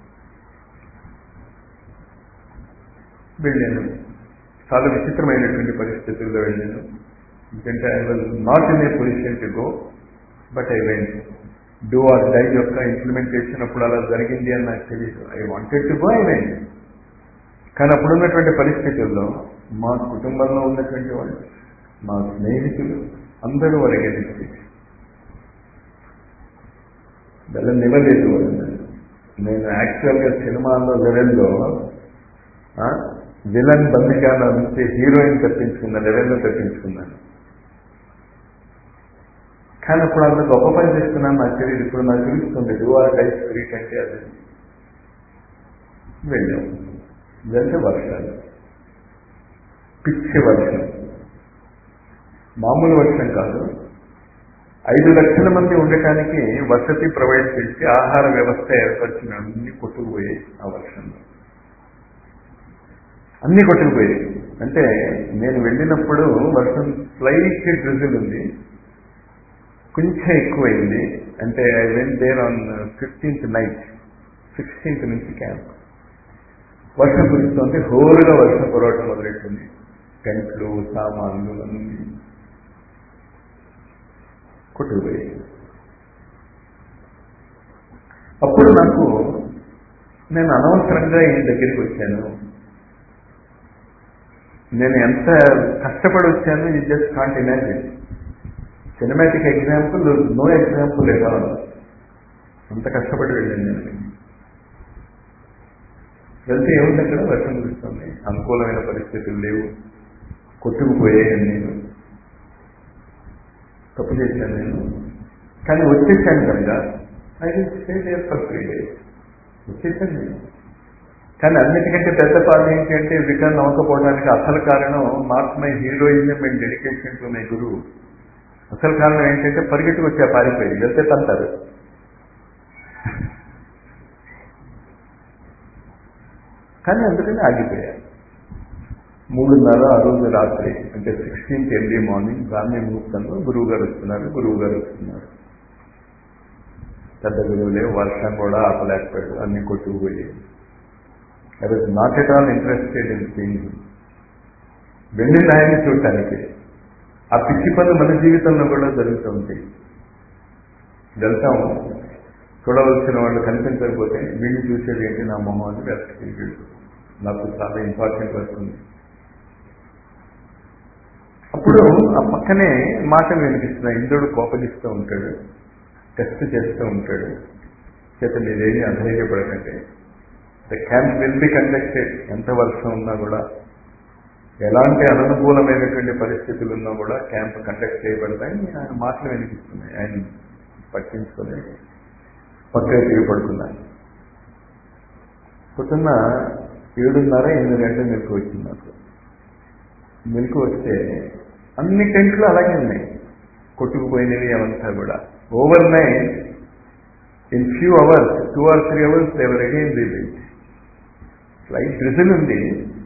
వెళ్ళాను చాలా విచిత్రమైనటువంటి పరిస్థితుల్లో వెళ్ళాను ఎందుకంటే I was not in a position to go but I went do or die యొక్క ఇంప్లిమెంటేషన్ అప్పుడు అలా జరిగింది అని నాకు తెలియదు I wanted to go I went కానీ అప్పుడు ఉన్నటువంటి పరిస్థితుల్లో మా కుటుంబంలో ఉన్నటువంటి వాళ్ళు మా స్నేహితులు అందరూ వాళ్ళకి వెళ్ళనివ్వలేదు వాళ్ళని నేను యాక్చువల్గా సినిమాలో లెవెల్లో విలన్ బందికాల నుంచి హీరోయిన్ తప్పించుకున్న లెవెల్లో తప్పించుకున్నాను కానీ అప్పుడు అంత గొప్ప పని చేస్తున్నాను నాకు తెలియదు ఇప్పుడు నాకు తెలుస్తుంది డూ ఆర్ డై స్పిరిట్ అంటే అది వెళ్ళాం వెళ్తే వర్షాలు పిచ్చి వర్షం మామూలు వర్షం కాదు ఐదు లక్షల మంది ఉండటానికి వసతి ప్రొవైడ్ చేసి ఆహార వ్యవస్థ ఏర్పరిచిన అన్ని కొట్టుకుపోయాయి ఆ వర్షంలో అన్ని కొట్టుకుపోయాయి అంటే నేను వెళ్ళినప్పుడు వర్షం స్లైట్ డ్రిజిల్ ఉంది కొంచెం ఎక్కువైంది అంటే I went there on fifteenth night sixteenth నుంచి క్యాంప్ వర్షం కురుస్తుంది హోరుగా వర్షం కురవటం మొదలెట్టింది టెంట్లు సామాన్లు అన్ని కొట్టుకుపోయాయి అప్పుడు నాకు నేను అనవసరంగా ఈ దగ్గరికి వచ్చాను నేను ఎంత కష్టపడి వచ్చాను ఈ just can't imagine cinematic example no example ఎలా అంత కష్టపడి వెళ్ళాను నేను వెళ్తే ఏముంది అక్కడ వర్షం కురుస్తుంది అనుకూలమైన పరిస్థితులు లేవు కొట్టుకుపోయాను నేను తప్పు చేశాను నేను కానీ వచ్చేసాను కనుక I will stay there for three days వచ్చేసాను నేను కానీ అన్నిటికంటే పెద్ద పాలన ఏంటి అంటే రిటర్న్ అవ్వకపోవడానికి అసలు కారణం not my heroism and dedication to my గురువు అసలు కారణం ఏంటంటే పరిగెత్తుకు వచ్చా పారిపోయి వెళ్తే తంటారు కానీ అందుకని ఆగిపోయా మూడున్నర ఆ రోజు రాత్రి అంటే సిక్స్టీన్త్ ఎర్లీ మార్నింగ్ బ్రాహ్మీ ముహూర్తంలో గురువు గారు వస్తున్నారు గురువు గారు వస్తున్నారు పెద్ద గురువులే వర్షం కూడా ఆపలేకపోయాడు అన్ని కొట్టుకుపోయాయి I was not at all interested in seeing వెళ్ళింది ఆయన్ని చూడటానికి ఆ పిచ్చి పనులు మన జీవితంలో కూడా జరుగుతూ ఉంటాయి వెళ్తాము చూడవలసిన వాళ్ళు కనిపించకపోతే వీళ్ళు చూసేది ఏంటి నా మొహం అని వెళ్తాయి నాకు చాలా ఇంపార్టెంట్ వర్క్ ఉంది అప్పుడు ఆ పక్కనే మాటలు వినిపిస్తున్నాయి ఇంద్రుడు కోపగిస్తూ ఉంటాడు టెస్ట్ చేస్తూ ఉంటాడు చేత మీరేమీ అధైర్యపడకండి the camp will be conducted ఎంత వర్షం ఉన్నా కూడా ఎలాంటి అననుకూలమైనటువంటి పరిస్థితులు ఉన్నా కూడా క్యాంప్ కండక్ట్ చేయబడతాయని ఆయన మాటలు వినిపిస్తున్నాయి ఆయన పట్టించుకొని పక్కన తిరిగి పడుకున్నాను పొద్దున్న ఏడున్నర ఎనిమిది గంటల మెలకు వచ్చింది నాకు మెలకు వస్తే అన్ని టెంట్లు అలాగే ఉన్నాయి కొట్టుకుపోయినవి అవంతా కూడా overnight in few hours two or three hours దేవర్ అగైన్ రిలీజ్ ఫ్లైట్ డ్రిజిల్ ఉంది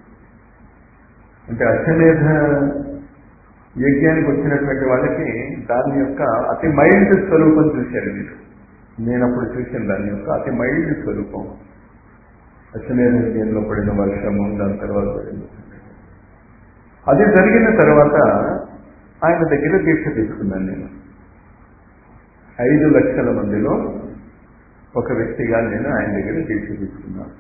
అంటే అశ్వమేధ యజ్ఞానికి వచ్చినటువంటి వాళ్ళకి దాని యొక్క అతి మైల్డ్ స్వరూపం చూశారు మీరు నేను అప్పుడు చూశాను దాని యొక్క అతి మైల్డ్ స్వరూపం అశ్వమేధ యజ్ఞంలో పడిన వర్షము దాని తర్వాత పడింది అది జరిగిన తర్వాత ఆయన దగ్గర దీక్ష తీసుకున్నాను నేను ఐదు లక్షల మందిలో ఒక వ్యక్తిగా నేను ఆయన దగ్గర దీక్ష తీసుకున్నాను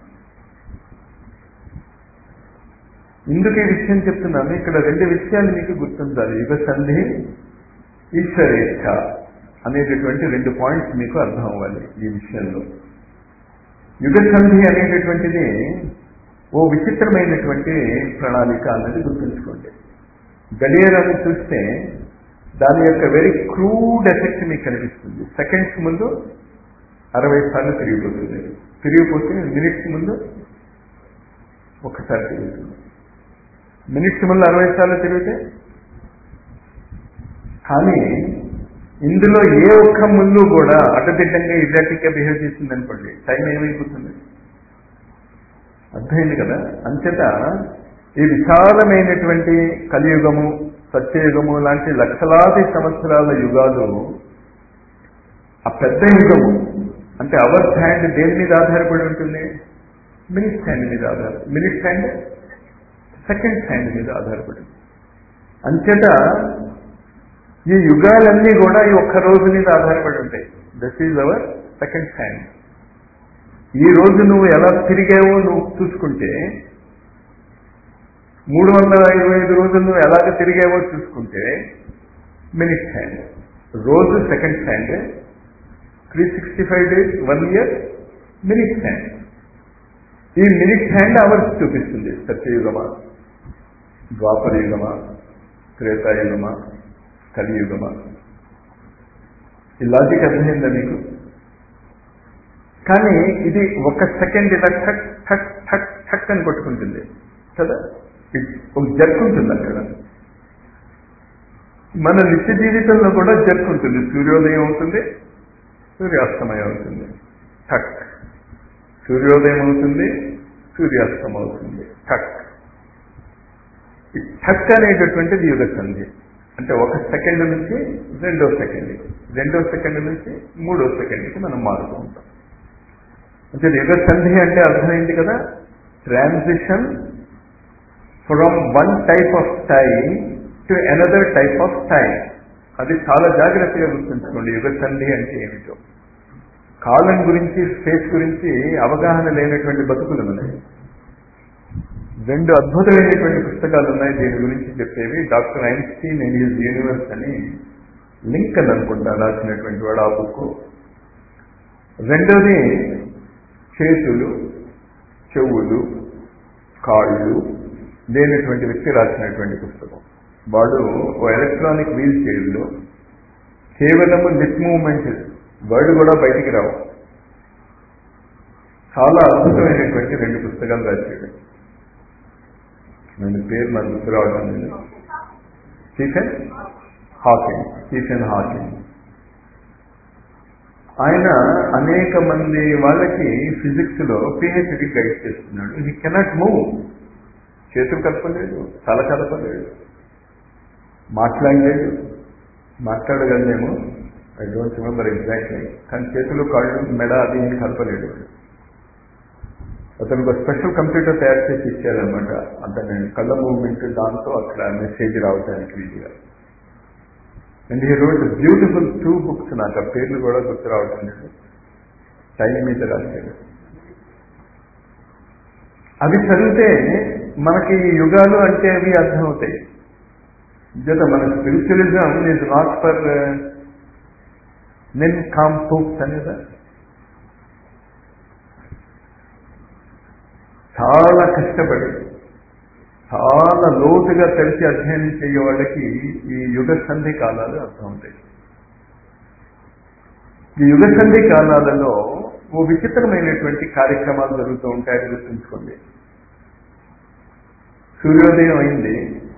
ఇందుకు ఈ విషయం చెప్తున్నాను ఇక్కడ రెండు విషయాలు మీకు గుర్తుండాలి యుగ సంధి ఈశ్వరేచ్ఛ అనేటటువంటి రెండు పాయింట్స్ మీకు అర్థం అవ్వాలి ఈ విషయంలో యుగ సంధి అనేటటువంటిది ఓ విచిత్రమైనటువంటి ప్రణాళిక అన్నది గుర్తుంచుకోండి గడియారాన్ని చూస్తే దాని యొక్క వెరీ క్రూడ్ ఎఫెక్ట్ మీకు కనిపిస్తుంది సెకండ్స్ ముందు అరవై సార్లు తిరిగిపోతుంది తిరిగిపోతే మినిట్స్ ముందు ఒక్కసారి తిరుగుతుంది మినిట్స్ మళ్ళీ అరవై సార్లు తిరిగితే కానీ ఇందులో ఏ ఒక్క ముళ్ళు కూడా అడ్డదిడ్డంగా ఇర్రాటిక్గా బిహేవ్ చేసింది అనుకోండి టైం ఏమైపోతుంది అర్థమైంది కదా అంచేత ఈ విశాలమైనటువంటి కలియుగము సత్యయుగము లాంటి లక్షలాది సంవత్సరాల యుగాలు ఆ పెద్ద యుగము అంటే అవర్ హ్యాండ్ దేని మీద ఆధారపడి ఉంటుంది మినిట్ హ్యాండ్ మీద ఆధార మినిట్ హ్యాండ్ సెకండ్ హ్యాండ్ మీద ఆధారపడి అంచేత ఈ యుగాలన్నీ కూడా ఈ ఒక్క రోజు మీద ఆధారపడి ఉంటాయి this is our second hand ఈ రోజు నువ్వు ఎలా తిరిగావో నువ్వు చూసుకుంటే మూడు వందల ఇరవై ఐదు రోజులు నువ్వు ఎలాగ తిరిగావో చూసుకుంటే మినిట్ హ్యాండ్ రోజు second hand three sixty five days one year minute hand ఈ మినిట్ హ్యాండ్ అవర్స్ చూపిస్తుంది సత్యయుగమా ద్వాపరయుగమా త్రేతాయుగమా కలియుగమా ఈ లాజిక్ అర్థమైందా మీకు కానీ ఇది ఒక సెకండ్ ఇలా ఠక్ ఠక్ ఠక్ ఠక్ అని కొట్టుకుంటుంది కదా ఒక జరుకుంటుంది అక్కడ మన నిత్య జీవితంలో కూడా జరుకుంటుంది సూర్యోదయం అవుతుంది సూర్యాస్తమయం అవుతుంది ఠక్ సూర్యోదయం అవుతుంది సూర్యాస్తమం అవుతుంది ఠక్ ఈ ఠక్ అనేటటువంటిది యుగ సంధి అంటే ఒక సెకండ్ నుంచి రెండో సెకండ్ రెండో సెకండ్ నుంచి మూడో సెకండ్కి మనం మారుతూ ఉంటాం అంటే యుగ సంధి అంటే అర్థమైంది కదా transition from one type of time to another type of time అది చాలా జాగ్రత్తగా గుర్తుంచుకోండి యుగ సంధి అంటే ఏమిటో కాలం గురించి స్పేస్ గురించి అవగాహన లేనటువంటి బతుకులు ఉన్నాయి రెండు అద్భుతమైనటువంటి పుస్తకాలు ఉన్నాయి దీని గురించి చెప్పేవి doctor Einstein and his universe అని లింకన్ అనుకుంటా రాసినటువంటి వాడు ఆ బుక్ రెండోది చేతులు చెవులు కాళ్ళు లేనటువంటి వ్యక్తి రాసినటువంటి పుస్తకం వాడు ఓ ఎలక్ట్రానిక్ వీల్ చైర్లో కేవలము లిప్ మూవ్మెంట్ వర్డ్ కూడా బయటికి రావు చాలా అద్భుతమైనటువంటి రెండు పుస్తకాలు రాశాడు నేను పేరు నాకు గుర్తు రావడం లేదు స్టీఫెన్ హాకింగ్ స్టీఫెన్ హాకింగ్ ఆయన అనేక మంది వాళ్ళకి ఫిజిక్స్ లో పిహెచ్డి గైడ్ చేస్తున్నాడు హీ కెనాట్ మూవ్ చేతులు కలపలేడు తల కలపలేడు మాట్లాడలేడు మాట్లాడగలనేమో ఐ డోంట్ రిమెంబర్ ఎగ్జాక్ట్లీ కానీ చేతులు కాళ్ళు మెడ అది ఏం కలపలేడు అతనికి ఒక స్పెషల్ కంప్యూటర్ తయారు చేసి ఇచ్చారనమాట అతని కళ్ళ మూవ్మెంట్ దాంతో అక్కడ మెసేజ్ రావడానికి వీలుగా అండ్ ఈ రోడ్ బ్యూటిఫుల్ టూ బుక్స్ నాకు ఆ పేర్లు కూడా గుర్తు రావటం లేదు టైం మీద రాశాడు అవి చదివితే మనకి ఈ యుగాలు అంటే అవి అర్థమవుతాయి జత మన spiritualism is not for nincompoops అనేదా చాలా కష్టపడి చాలా లోతుగా తెలిసి అధ్యయనం చేయ వాళ్ళకి ఈ యుగ సంధి కాలాలు అర్థమవుతాయి ఈ యుగ సంధి కాలాలలో ఓ విచిత్రమైనటువంటి కార్యక్రమాలు జరుగుతూ ఉంటాయని గుర్తుంచుకోండి సూర్యోదయం అయింది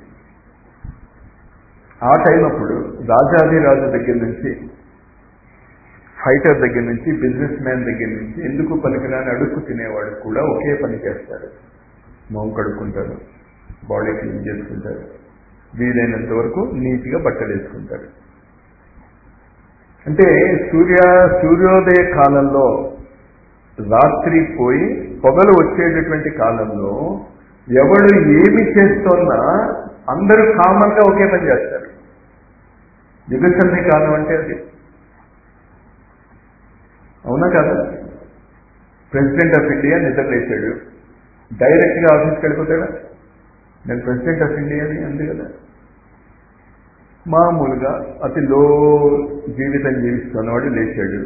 ఆ టైం అప్పుడు రాజాదిరాజు దగ్గర నుంచి ఫైటర్ దగ్గర నుంచి బిజినెస్ మ్యాన్ దగ్గర నుంచి ఎందుకు పనికిరాని అడుక్కు తినేవాడు కూడా ఒకే పని చేస్తాడు మొహం కడుక్కుంటాడు బాడీ క్లీన్ చేసుకుంటాడు వీలైనంత వరకు నీట్గా బట్టలు వేసుకుంటాడు అంటే సూర్య సూర్యోదయ కాలంలో రాత్రి పోయి పొగలు వచ్చేటటువంటి కాలంలో ఎవడు ఏమి చేస్తున్నా అందరూ కామన్గా ఒకే పని చేస్తారు యుగసంధి కాలం అంటే అది అవునా కాదా ప్రెసిడెంట్ ఆఫ్ ఇండియా నిద్రలేశాడు డైరెక్ట్గా ఆఫీస్కి వెళ్ళిపోతాడా నేను ప్రెసిడెంట్ ఆఫ్ ఇండియా అని అంది కదా మామూలుగా అతి లో జీవితం జీవిస్తున్నవాడు లేచాడు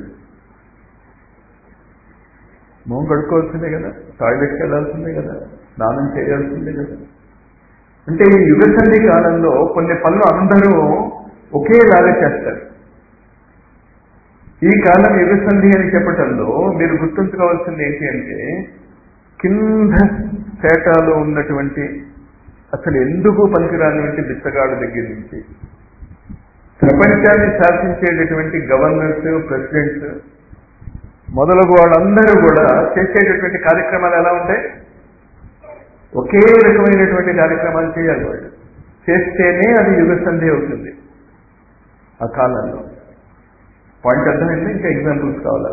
మొహం కడుక్కోవాల్సిందే కదా టాయిలెట్కి వెళ్ళాల్సిందే కదా స్నానం చేయాల్సిందే కదా అంటే ఈ యుగసంధి కాలంలో కొన్ని పనులు అందరూ ఒకేలాగా చేస్తారు ఈ కాలం యుగసంధి అని చెప్పటంలో మీరు గుర్తుంచుకోవాల్సింది ఏంటి అంటే కింద పేటాలో ఉన్నటువంటి అసలు ఎందుకు పనికిరానివంటి బిచ్చగాడు దగ్గర నుంచి ప్రపంచాన్ని శాసించేటటువంటి గవర్నర్స్ ప్రెసిడెంట్స్ మొదలగు వాళ్ళందరూ కూడా చేసేటటువంటి కార్యక్రమాలు ఎలా ఉంటాయి ఒకే రకమైనటువంటి కార్యక్రమాలు చేయాలి వాళ్ళు చేస్తేనే అది యుగ సంధి అవుతుంది ఆ కాలంలో పాయింట్ అర్థమైంది ఇంకా ఎగ్జాంపుల్స్ కావాలా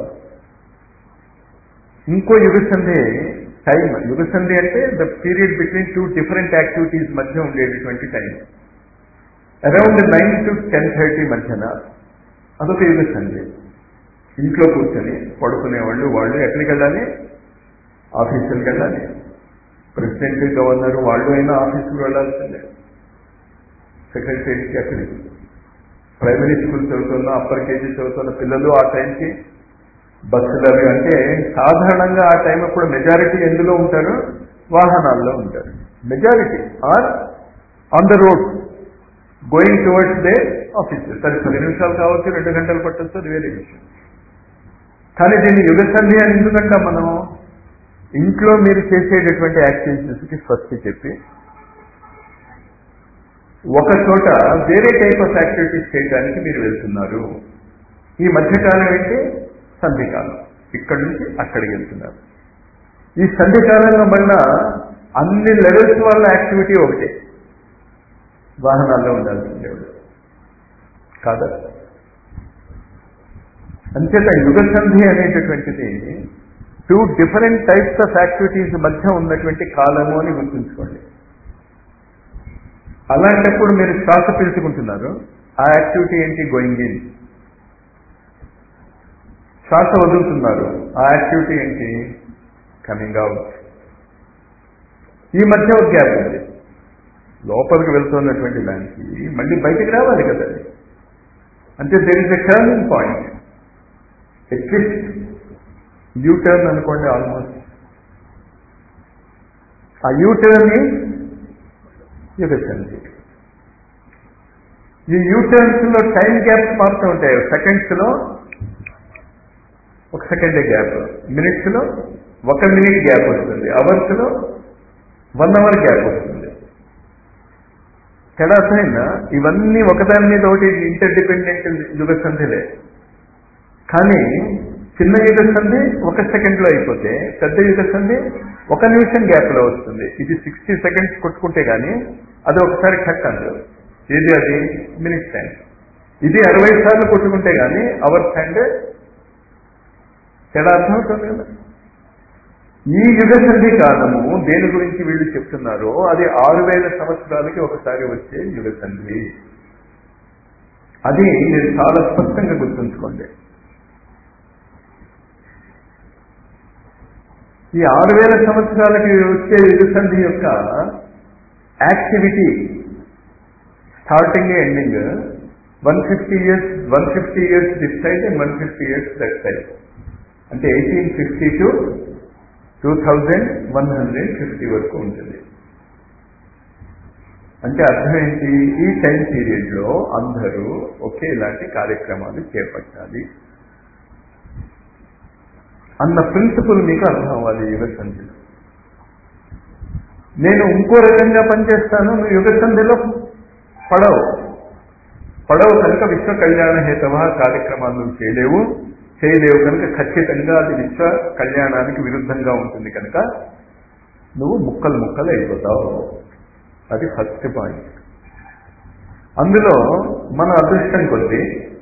ఇంకో యుగ సంధి టైం యుగ సంధి అంటే the period between two different activities మధ్య ఉండేటటువంటి time around nine to ten thirty మధ్యన అదొక యుగ సంధి ఇంట్లో కూర్చొని పడుకునేవాళ్ళు వాళ్ళు ఎక్కడికి వెళ్ళాలి ఆఫీసులకు వెళ్ళాలి ప్రెసిడెంట్ గవర్నర్ వాళ్ళు అయినా ఆఫీసుకు వెళ్ళాల్సిందే సెక్రటరీకి అక్కడికి ప్రైమరీ స్కూల్ చదువుతున్న అప్పర్ కేజీ చదువుతున్న పిల్లలు ఆ టైంకి బస్సులు అవి అంటే సాధారణంగా ఆ టైం అప్పుడు మెజారిటీ ఎందులో ఉంటారు వాహనాల్లో ఉంటారు majority are on the road going towards they office సరే పది నిమిషాలు కావచ్చు రెండు గంటలు పట్టచ్చు అది వేరే విషయం కానీ దీన్ని యుగ సంధి అని ఎందుకంటాం మనం ఇంట్లో మీరు చేసేటటువంటి యాక్టివిటీస్కి ఫస్ట్ చెప్పి ఒక చోట వేరే టైప్ ఆఫ్ యాక్టివిటీస్ చేయడానికి మీరు వెళ్తున్నారు ఈ మధ్యకాలం ఏంటి సంధికాలం ఇక్కడి నుంచి అక్కడికి వెళ్తున్నారు ఈ సంధికాలంలో మళ్ళా అన్ని లెవెల్స్ వల్ల యాక్టివిటీ ఒకటే వాహనాల్లో ఉండాల్సిందే కాదా అంచేత యుగ సంధి అనేటటువంటిది two different types of activities మధ్య ఉన్నటువంటి కాలము అని గుర్తుంచుకోండి అలాంటప్పుడు మీరు శ్వాస పీల్చుకుంటున్నారు ఆ యాక్టివిటీ ఏంటి గోయింగ్ ఇన్ శ్వాస వదులుతున్నారు ఆ యాక్టివిటీ ఏంటి కమింగ్ అవుట్ ఈ మధ్య ఒక గ్యాప్ ఉంది లోపలికి వెళ్తున్నటువంటి దానికి మళ్ళీ బయటికి రావాలి కదా అంటే there is a turning point at least U turn అనుకోండి ఆల్మోస్ట్ ఆ యూ టర్న్ యుగ సంధి ఈ యూ టర్న్స్ లో టైం గ్యాప్స్ మారుతూ ఉంటాయి సెకండ్స్ లో ఒక సెకండ్ గ్యాప్ మినిట్స్ లో ఒక మినిట్ గ్యాప్ వస్తుంది అవర్స్ లో వన్ అవర్ గ్యాప్ వస్తుంది తేడా అర్థమైందా ఇవన్నీ ఒకదాని మీద ఒకటి ఇంటర్ డిపెండెంట్ యుగ సంధిలే కానీ చిన్న యుగ సంధి ఒక సెకండ్ లో అయిపోతే పెద్ద యుగ సంధి ఒక నిమిషం గ్యాప్ లో వస్తుంది ఇది సిక్స్టీ సెకండ్స్ కొట్టుకుంటే గానీ అది ఒకసారి కట్ అందదు ఏది అది మినిట్స్ టైం ఇది అరవై సార్లు కొట్టుకుంటే గానీ అవర్స్ అండ్ తేడా అర్థమవుతుంది కదా ఈ యుగ సంధి కాలము దేని గురించి వీళ్ళు చెప్తున్నారో అది ఆరు వేల సంవత్సరాలకి ఒకసారి వచ్చే యుగ సంధి అది మీరు చాలా స్పష్టంగా గుర్తుంచుకోండి ఈ ఆరు వేల సంవత్సరాలకి వచ్చే యుగ సంధి యొక్క activity starting ending one fifty years one fifty years this side and one fifty years that side అంటే eighteen fifty to two thousand one hundred fifty వరకు ఉంటుంది అంటే అర్థం ఏంటి ఈ టైం పీరియడ్ లో అందరూ ఒకేలాంటి కార్యక్రమాలు చేపట్టాలి అన్న ప్రిన్సిపల్ మీకు అర్థం అవ్వాలి యుగ సంధిలో నేను ఇంకో రకంగా పనిచేస్తాను నువ్వు యుగ సంధిలో పడవు పడవు కనుక విశ్వ కళ్యాణ హేతవ కార్యక్రమాలు నువ్వు చేయలేవు చేయలేవు కనుక ఖచ్చితంగా అది విశ్వ కళ్యాణానికి విరుద్ధంగా ఉంటుంది కనుక నువ్వు ముక్కలు ముక్కలు అయిపోతావు అది ఫస్ట్ పాయింట్ అందులో మన అదృష్టం కొద్దీ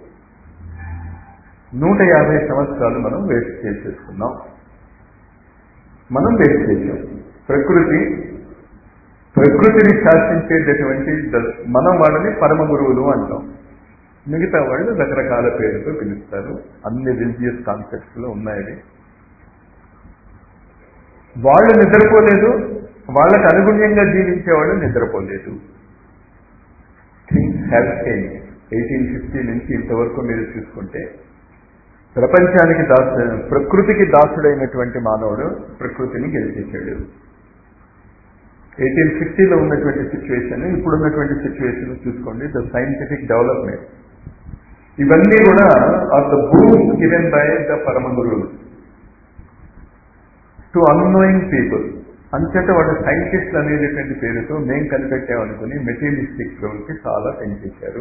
నూట యాభై సంవత్సరాలు మనం వేస్ట్ చేసేసుకున్నాం మనం వేస్ట్ చేసాం ప్రకృతి ప్రకృతిని శాసించేటటువంటి మనం వాళ్ళని పరమ గురువులు అంటాం మిగతా వాళ్ళు రకరకాల పేరుతో పిలుస్తారు అన్ని రిలీజియస్ కాన్సెప్ట్స్ లో ఉన్నాయి వాళ్ళు నిద్రపోలేదు వాళ్ళకు అనుగుణ్యంగా జీవించే వాళ్ళు నిద్రపోలేదు things have change eighteen fifty నుంచి ఇంతవరకు మీరు చూసుకుంటే ప్రపంచానికి దాసు ప్రకృతికి దాసుడైనటువంటి మానవుడు ప్రకృతిని గెలిచేశాడు ఎయిటీన్ ఫిఫ్టీలో ఉన్నటువంటి సిచ్యువేషన్ ఇప్పుడున్నటువంటి సిచ్యువేషన్ చూసుకోండి ద సైంటిఫిక్ డెవలప్మెంట్ ఇవన్నీ కూడా are the boons given by the పరమ గురువులు టు అన్నోయింగ్ పీపుల్ అంచేత వాడు సైంటిస్టులు అనేటటువంటి పేరుతో మేం కనిపెట్టామనుకుని మెటీరియలిస్టిక్ కి చాలా పెంచేశారు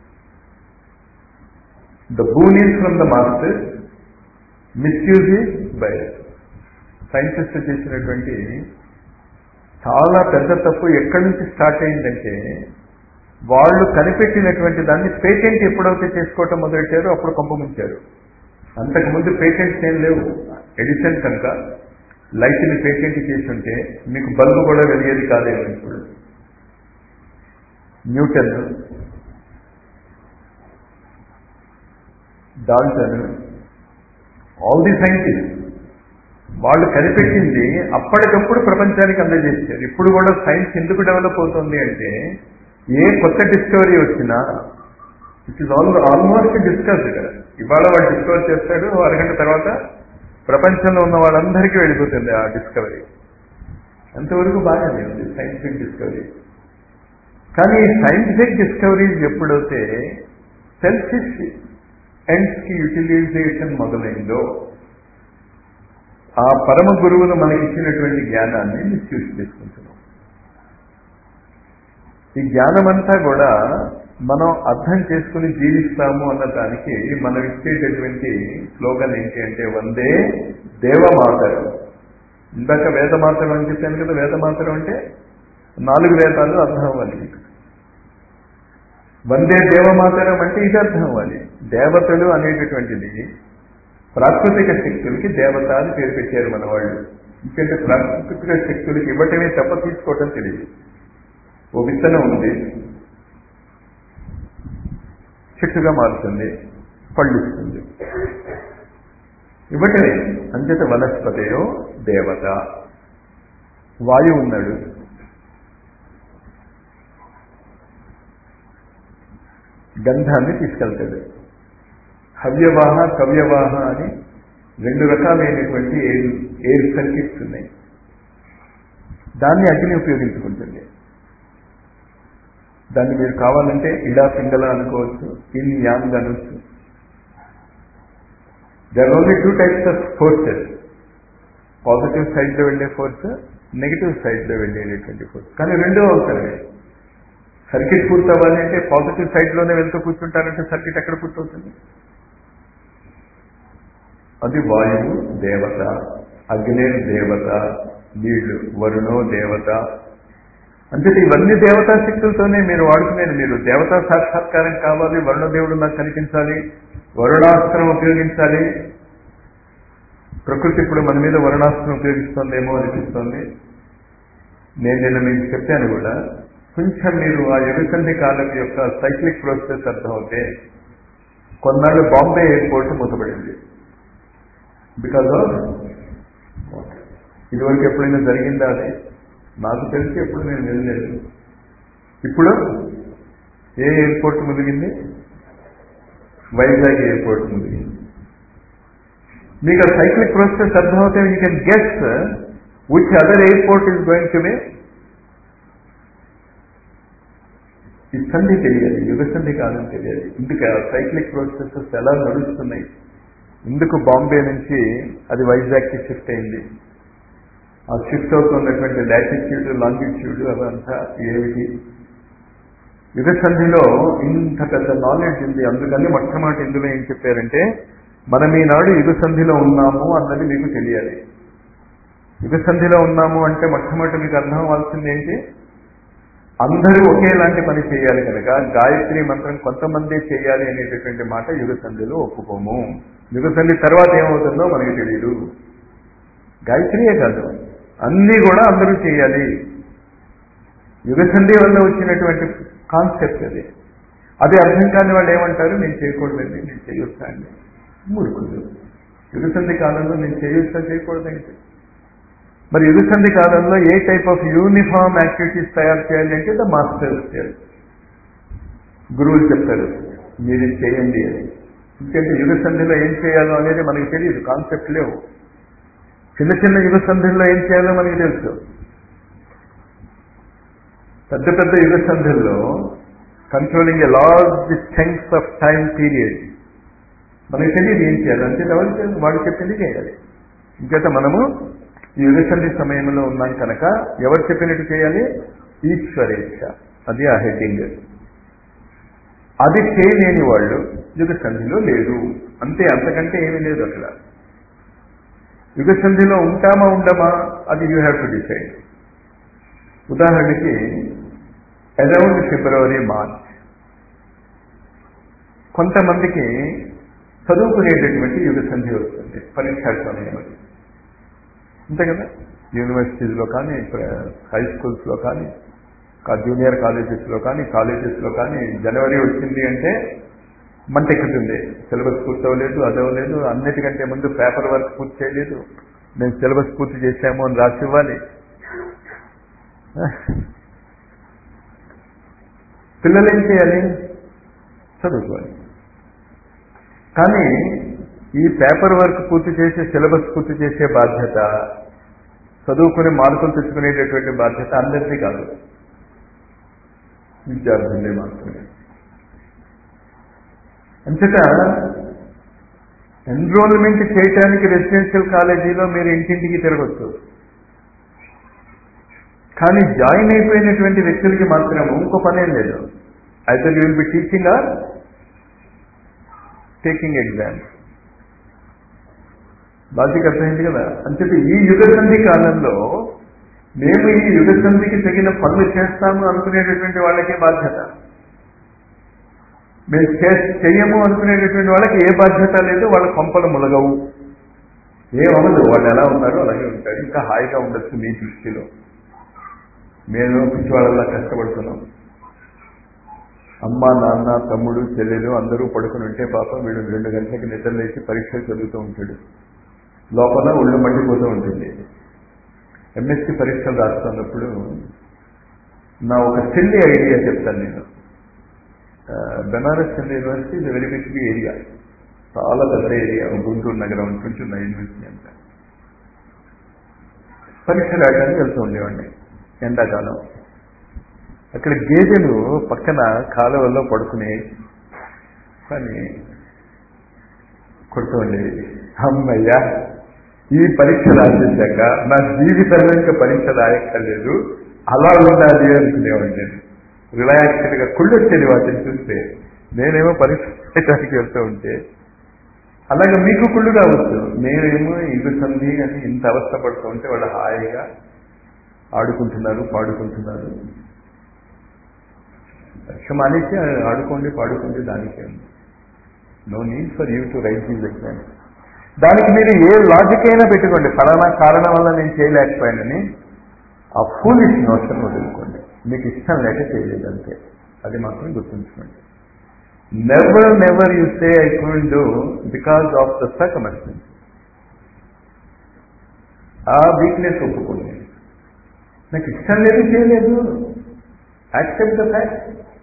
the boon is from the master misuse is by scientist చేసినటువంటి చాలా పెద్ద తప్పు ఎక్కడి నుంచి స్టార్ట్ అయిందంటే వాళ్ళు కనిపెట్టినటువంటి దాన్ని పేటెంట్ ఎప్పుడైతే చేసుకోవటం మొదలెట్టారో అప్పుడు పంపముంచారు అంతకుముందు పేటెంట్స్ ఏం లేవు ఎడిషన్ కనుక లైట్ని పేటెంట్ చేసి ఉంటే మీకు బల్బు కూడా వెలిగేది కాదేమో ఇప్పుడు Newton Dalton all the scientist వాళ్ళు కనిపెట్టింది అప్పటికప్పుడు ప్రపంచానికి అందజేశారు ఇప్పుడు కూడా సైన్స్ ఎందుకు డెవలప్ అవుతుంది అంటే ఏ కొత్త డిస్కవరీ వచ్చినా it is all almost discussed ఇవాళ వాడు డిస్కవర్ చేస్తాడు అరగంట తర్వాత ప్రపంచంలో ఉన్న వాళ్ళందరికీ వెళ్ళిపోతుంది ఆ డిస్కవరీ అంతవరకు బాగానే ఉంది సైంటిఫిక్ డిస్కవరీ కానీ ఈ సైంటిఫిక్ డిస్కవరీస్ ఎప్పుడైతే సెల్ఫిష్ ఎండ్స్కి యూటిలైజేషన్ మొదలైందో ఆ పరమ గురువులు మనకి ఇచ్చినటువంటి జ్ఞానాన్ని మిస్యూజ్ చేసుకుంటున్నాం ఈ జ్ఞానమంతా కూడా మనం అర్థం చేసుకుని జీవిస్తాము అన్న దానికి మనం ఇచ్చేటటువంటి స్లోగన్ ఏంటి అంటే వందే దేవమాతరం ఇందాక వేదమాతరం అని చెప్పాను కదా వేదమాతరం అంటే నాలుగు వేదాలు అర్థం అవ్వాలి వందే దేవమాతరం అంటే ఇది అర్థం అవ్వాలి దేవతలు అనేటటువంటిది ప్రాకృతిక శక్తులకి దేవత అని పేరు పెట్టారు మన వాళ్ళు ఎందుకంటే ప్రాకృతిక శక్తులకి ఇవ్వటమే తప్ప తీసుకోవటం తెలియదు ఓ విత్తనం ఉంది చెట్టుగా మారుతుంది పళ్ళిస్తుంది ఇవ్వటమే అంచేత వనస్పతయో దేవత వాయువు ఉన్నాడు గంధాన్ని తీసుకెళ్తాడు హవ్యవాహ కవ్యవాహ అని రెండు రకాలైనటువంటి ఎయిర్ ఎయిర్ సర్కిట్స్ ఉన్నాయి దాన్ని అగ్ని ఉపయోగించుకుంటుంది దాన్ని మీరు కావాలంటే ఇడా పింగళ అనుకోవచ్చు ఇన్ యాంగ్ అనొచ్చు there only two types of forces positive సైడ్లో వెళ్ళే ఫోర్స్ నెగిటివ్ సైడ్లో వెళ్ళేటటువంటి ఫోర్స్ కానీ రెండో అవసరమే సర్కిట్ పూర్తవ్వాలి అంటే పాజిటివ్ సైడ్లోనే వెళ్తూ కూర్చుంటారంటే సర్కిట్ ఎక్కడ పూర్తవుతుంది అది వాయువు దేవత అగ్నే దేవత నీళ్లు వరుణో దేవత అంటే ఇవన్నీ దేవతా శక్తులతోనే మీరు వాడుకునేది మీరు దేవతా సాక్షాత్కారం కావాలి వరుణదేవుడు నాకు కనిపించాలి వరుణాస్త్రం ఉపయోగించాలి ప్రకృతి ఇప్పుడు మన మీద వరుణాస్త్రం ఉపయోగిస్తుందేమో అనిపిస్తోంది నేను నిన్న మీకు చెప్పాను కూడా కొంచెం మీరు ఆ యుగసంధి కాలం యొక్క సైక్లిక్ ప్రాసెస్ అర్థమవుతే కొన్నాళ్ళు బాంబే ఎయిర్పోర్ట్ మూతపడింది బికాజ్ ఆఫ్ ఇదివరకు ఎప్పుడైనా జరిగిందా అది నాకు తెలిసి ఎప్పుడు నేను వెళ్ళలేదు ఇప్పుడు ఏ ఎయిర్పోర్ట్ ముదిగింది వైజాగ్ ఎయిర్పోర్ట్ ముదిగింది మీకు ఆ సైక్లిక్ ప్రాసెస్ అర్థమవుతే you can guess which other airport is going to be ఈ సంధి తెలియాలి యుగ సంధి కాదని తెలియాలి ఇందుకు ఆ సైక్లిక్ ప్రాసెసెస్ ఎలా నడుస్తున్నాయి ఎందుకు బాంబే నుంచి అది వైజాగ్కి షిఫ్ట్ అయింది ఆ షిఫ్ట్ అవుతున్నటువంటి లాటిట్యూడ్ లాంగిట్యూడ్ అవంతా ఏమిటి యుగ సంధిలో ఇంత పెద్ద నాలెడ్జ్ ఉంది అందుకని మొట్టమొదటి ఇందులో ఏం చెప్పారంటే మనం ఈనాడు యుగ సంధిలో ఉన్నాము అన్నది మీకు తెలియాలి యుగ సంధిలో ఉన్నాము అంటే మొట్టమొదటి మీకు అర్థం అవ్వాల్సింది ఏంటి అందరూ ఒకేలాంటి పని చేయాలి కనుక గాయత్రి మంత్రం కొంతమంది చేయాలి అనేటటువంటి మాట యుగ సంధిలో ఒప్పుకోము యుగ సంధి తర్వాత ఏమవుతుందో మనకి తెలియదు గాయత్రియే కాదు అన్నీ కూడా అందరూ చేయాలి యుగసంధి వల్ల వచ్చినటువంటి కాన్సెప్ట్ అది అదే అర్థం కాని వాళ్ళు ఏమంటారు నేను చేయకూడదండి నేను చేయొచ్చా అండి మూర్ఖులు యుగసంధి కాలంలో నేను చేయొచ్చా చేయకూడదండి మరి యుగసంధి కాలంలో ఏ టైప్ ఆఫ్ యూనిఫామ్ యాక్టివిటీస్ తయారు చేయాలి అంటే ద మాస్టర్స్ చేయాలి గురువులు చెప్తారు మీరు ఇది చేయండి అని ఎందుకంటే యుగ సంధిలో ఏం చేయాలో అనేది మనకి తెలియదు కాన్సెప్ట్ లేవు చిన్న చిన్న యుగ సంధిలో ఏం చేయాలో మనకి తెలుసు పెద్ద పెద్ద యుగ సంధిల్లో controlling a large chunks of time period మనకి తెలియదు ఏం చేయాలి అంటే ఎవరు వాడు చెప్పింది చేయాలి ఇంకేత మనము ఈ యుగసంధి సమయంలో ఉన్నాం కనుక ఎవరు చెప్పినట్టు చేయాలి ఈశ్వరేచ్ఛ అది ఆ హెడ్డింగ్ అది చేయలేని వాళ్ళు యుగసంధిలో లేదు అంతే అంతకంటే ఏమీ లేదు అక్కడ యుగసంధిలో ఉంటామా ఉండమా అది యూ హ్యావ్ టు డిసైడ్ ఉదాహరణకి అరౌండ్ ఫిబ్రవరి మార్చ్ కొంతమందికి చదువుకునేటటువంటి యుగ సంధి వస్తుంది పరీక్షా సమయం అది అంతే కదా యూనివర్సిటీస్లో కానీ హై స్కూల్స్లో కానీ జూనియర్ కాలేజెస్లో కానీ కాలేజెస్లో కానీ జనవరి వచ్చింది అంటే మంట ఎక్కుతుంది సిలబస్ పూర్తి అవ్వలేదు అదవ్వలేదు అన్నిటికంటే ముందు పేపర్ వర్క్ పూర్తి చేయలేదు మేము సిలబస్ పూర్తి చేసాము అని రాసి ఇవ్వాలి పిల్లలు ఏం చేయాలి చదువుకోవాలి కానీ ఈ పేపర్ వర్క్ పూర్తి చేసే సిలబస్ పూర్తి చేసే బాధ్యత చదువుకుని మార్కులు తెచ్చుకునేటటువంటి బాధ్యత అందరికీ కాదు విద్యార్థులే మాత్రమే అంతట ఎన్రోల్మెంట్ చేయటానికి రెసిడెన్షియల్ కాలేజీలో మీరు ఇంటింటికి తిరగచ్చు కానీ జాయిన్ అయిపోయినటువంటి వ్యక్తులకి మాత్రం ఇంకో పనేం లేదు either you will be teaching or taking exam logic అర్థమైంది కదా అంతటి ఈ యుగసంధి కాలంలో మేము ఈ యుగసంధికి తగిన పనులు చేస్తాము అనుకునేటటువంటి వాళ్ళకే బాధ్యత మేము చెయ్యము అనుకునేటటువంటి వాళ్ళకి ఏ బాధ్యత లేదు వాళ్ళ కొంపలు ములగవు ఏమవదు వాళ్ళు ఎలా ఉన్నారో అలాగే ఉంటారు ఇంకా హాయిగా ఉండొచ్చు మీ దృష్టిలో మేము పిచ్చివాళ్ళలా కష్టపడుతున్నాం అమ్మ నాన్న తమ్ముడు చెల్లెలు అందరూ పడుకుని ఉంటే పాప వీడు రెండు గంటలకి నిద్ర లేచి పరీక్షలు చదువుతూ ఉంటాడు లోపల ఒళ్ళు మండిపోతూ ఉంటుంది ఎంఎస్సి పరీక్షలు రాస్తున్నప్పుడు నా ఒక సిల్లీ ఐడియా చెప్తాను నేను బెనారస్ హిందూ యూనివర్సిటీ ఇది వెరీ బిగ్ ఏరియా చాలా పెద్ద ఏరియా గుంటూరు నగరం ఉంటుంటుంది యూనివర్సిటీ అంతా పరీక్ష రాయడానికి వెళ్తూ ఉండేవాడిని ఎండాకాలం అక్కడ గేదెలు పక్కన కాలువల్లో పడుకుని కానీ కొడుతూ ఉండేది అమ్మయ్యా ఈ పరీక్ష రాసేశాక నా జీవితంలో ఇంకా పరీక్ష రాయక్కర్లేదు అలా ఉండాలి అనుకునేవాడిని నేను రిలాక్స్డ్గా కుళ్ళు వచ్చేది వాటిని చూస్తే నేనేమో పరీక్ష చేయడానికి వెళ్తూ ఉంటే అలాగే మీకు కుళ్ళు రావచ్చు నేనేమో ఇది సంధి అని ఇంత అవస్థ పడుతూ ఉంటే వాళ్ళు హాయిగా ఆడుకుంటున్నారు పాడుకుంటున్నారు పరీక్ష మానేసి ఆడుకోండి పాడుకోండి దానికే ఉంది no need for you to write these exams దానికి మీరు ఏ లాజిక్ అయినా పెట్టుకోండి ఫలానా కారణం వల్ల నేను చేయలేకపోయానని ఆ ఫూలిష్ నోషన్ వదులుకోండి మీకు ఇష్టం లేక చేయలేదు అంతే అది మాత్రం గుర్తుంచుకోండి never never you say I could do because of the circumstance ఆ వీక్నెస్ ఒప్పుకోండి నాకు ఇష్టం లేదు చేయలేదు యాక్సెప్ట్ ద ఫ్యాక్ట్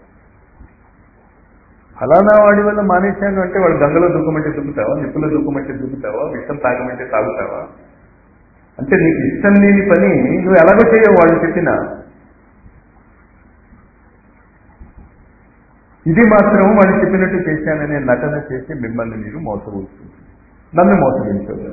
ఫలానా వాడి వల్ల మానేశాను అంటే వాడు గంగలో దుఃఖమంటే దుక్కుతావా నిప్పులో దుఃఖమంటే దుక్కుతావా విషం తాగమంటే తాగుతావా అంటే నీకు ఇష్టం లేని పని నువ్వు ఎలాగో చేయవు వాళ్ళు చెప్పినా ఇది మాత్రం వాడు చెప్పినట్టు చేశాననే నటన చేసి మిమ్మల్ని మీరు మోసపోతుంది నన్ను మోసగించదు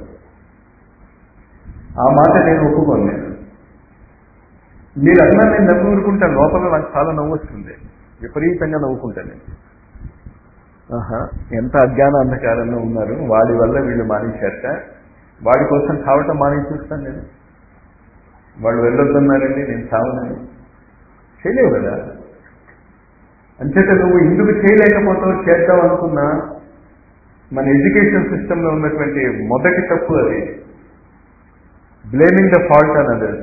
ఆ మాట నేను ఒప్పుకోను నేను మీరు అన్నా నేను నవ్వు ఊరుకుంటాను లోపల నాకు చాలా నవ్వు వస్తుంది విపరీతంగా నవ్వుకుంటాను నేను ఆహా ఎంత అజ్ఞాన అంధకారంలో ఉన్నారు వాడి వల్ల వీళ్ళు మానేశారట వాడి కోసం కావటం మానేసి చూస్తాను నేను వాడు వెళ్ళొద్దన్నారండి నేను చావనని చేయలేవు కదా అంచేత నువ్వు ఎందుకు చేయలేకపోతావు చేద్దాం అనుకున్నా మన ఎడ్యుకేషన్ సిస్టంలో ఉన్నటువంటి మొదటి తప్పు అది blaming the fault on others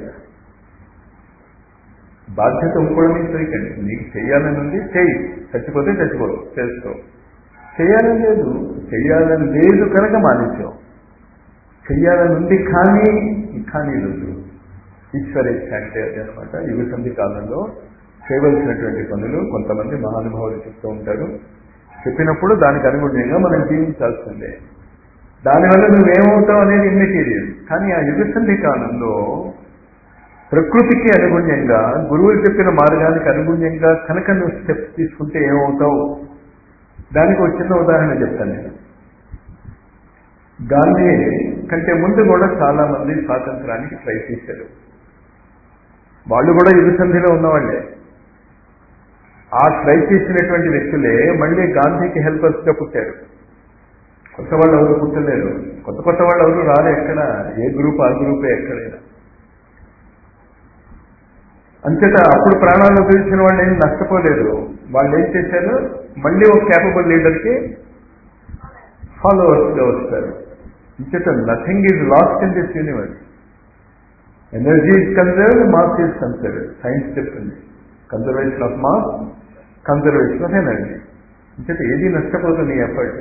బాధ్యత ఇంకోవడం చేయకండి నీకు చెయ్యాలని ఉంది చెయ్యి చచ్చిపోతే చచ్చిపో చేసుకో చెయ్యాలని లేదు చెయ్యాలని లేదు కనుక మానేసావు చెయ్యాలని ఉంది కానీ కానీ లేదు ఈశ్వరేచ్ఛ అంటే అది అనమాట యుగ సంధి కాలంలో చేయవలసినటువంటి పనులు కొంతమంది మహానుభావులు చెప్తూ ఉంటారు చెప్పినప్పుడు దానికి అనుగుణంగా మనం జీవించాల్సిందే దానివల్ల నువ్వేమవుతావు అనేది ఇమ్మెటీరియల్ కానీ ఆ యుగ సంధి కాలంలో ప్రకృతికి అనుగుణ్యంగా గురువులు చెప్పిన మార్గానికి అనుగుణ్యంగా కనుక నువ్వు స్టెప్స్ తీసుకుంటే ఏమవుతావు దానికి ఒక చిన్న ఉదాహరణ చెప్తాను నేను గాంధీ కంటే ముందు కూడా చాలా మంది స్వాతంత్రానికి ట్రై చేశారు వాళ్ళు కూడా యుగ సంధిలో ఉన్నవాళ్లే ఆ ట్రై చేసినటువంటి వ్యక్తులే మళ్ళీ గాంధీకి హెల్పర్స్ గా పుట్టారు కొత్త వాళ్ళు ఎవరు పుట్టలేరు కొత్త కొత్త వాళ్ళు ఎవరు రారు ఎక్కడ ఏ గ్రూప్ ఆ గ్రూపే ఎక్కడైనా అంచేత అప్పుడు ప్రాణాలు ఉపయోగించిన వాళ్ళు ఏం నష్టపోలేదు వాళ్ళు ఏం చేశారు మళ్ళీ ఒక క్యాపబుల్ లీడర్కి ఫాలోవర్స్ గా వస్తారు అంచేత nothing is lost in this universe energy is conserve mass is conserve science చెప్తుంది conservation of mass conservation of energy అంచేత ఏది నష్టపోతుంది ఎఫర్ట్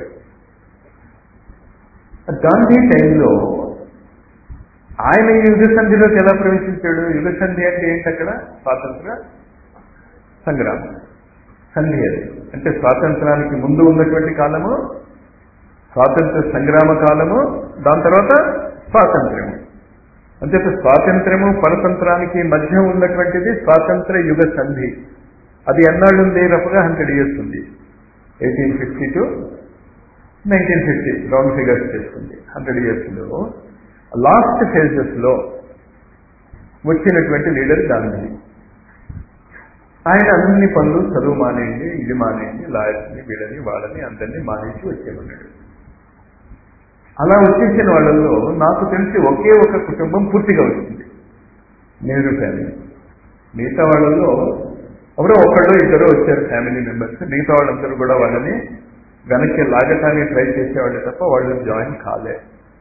గాంధీ టైంలో ఆయన ఈ యుగ సంధిలోకి ఎలా ప్రవేశించాడు యుగ సంధి అంటే ఏంటి అక్కడ స్వాతంత్ర సంగ్రామం సంధి అది అంటే స్వాతంత్రానికి ముందు ఉన్నటువంటి కాలము స్వాతంత్ర సంగ్రామ కాలము దాని తర్వాత స్వాతంత్ర్యము అంటే స్వాతంత్ర్యము పరతంత్రానికి మధ్య ఉన్నటువంటిది స్వాతంత్ర యుగ సంధి అది ఎన్నాళ్ళు ఉంది రఫ్గా హండ్రెడ్ ఇయర్స్ ఉంది eighteen fifty to nineteen fifty round figures చేసుకుంది హండ్రెడ్ ఇయర్స్లో లాస్ట్ ఫేజెస్లో వచ్చినటువంటి లీడర్ గాంధీ ఆయన అన్ని పనులు చదువు మానేయండి ఇది మానేయండి లాయర్స్ని వీళ్ళని వాళ్ళని అందరినీ మానేసి వచ్చేమన్నాడు అలా వచ్చేసిన వాళ్ళల్లో నాకు తెలిసి ఒకే ఒక కుటుంబం పూర్తిగా వచ్చింది నెహ్రూ ఫ్యామిలీ మిగతా వాళ్ళలో ఎవరో ఒకళ్ళు ఇద్దరు వచ్చారు ఫ్యామిలీ మెంబర్స్ మిగతా వాళ్ళందరూ కూడా వాళ్ళని వెనక్కి లాగటానికి ట్రై చేసేవాళ్ళు తప్ప వాళ్ళు జాయిన్ కాలే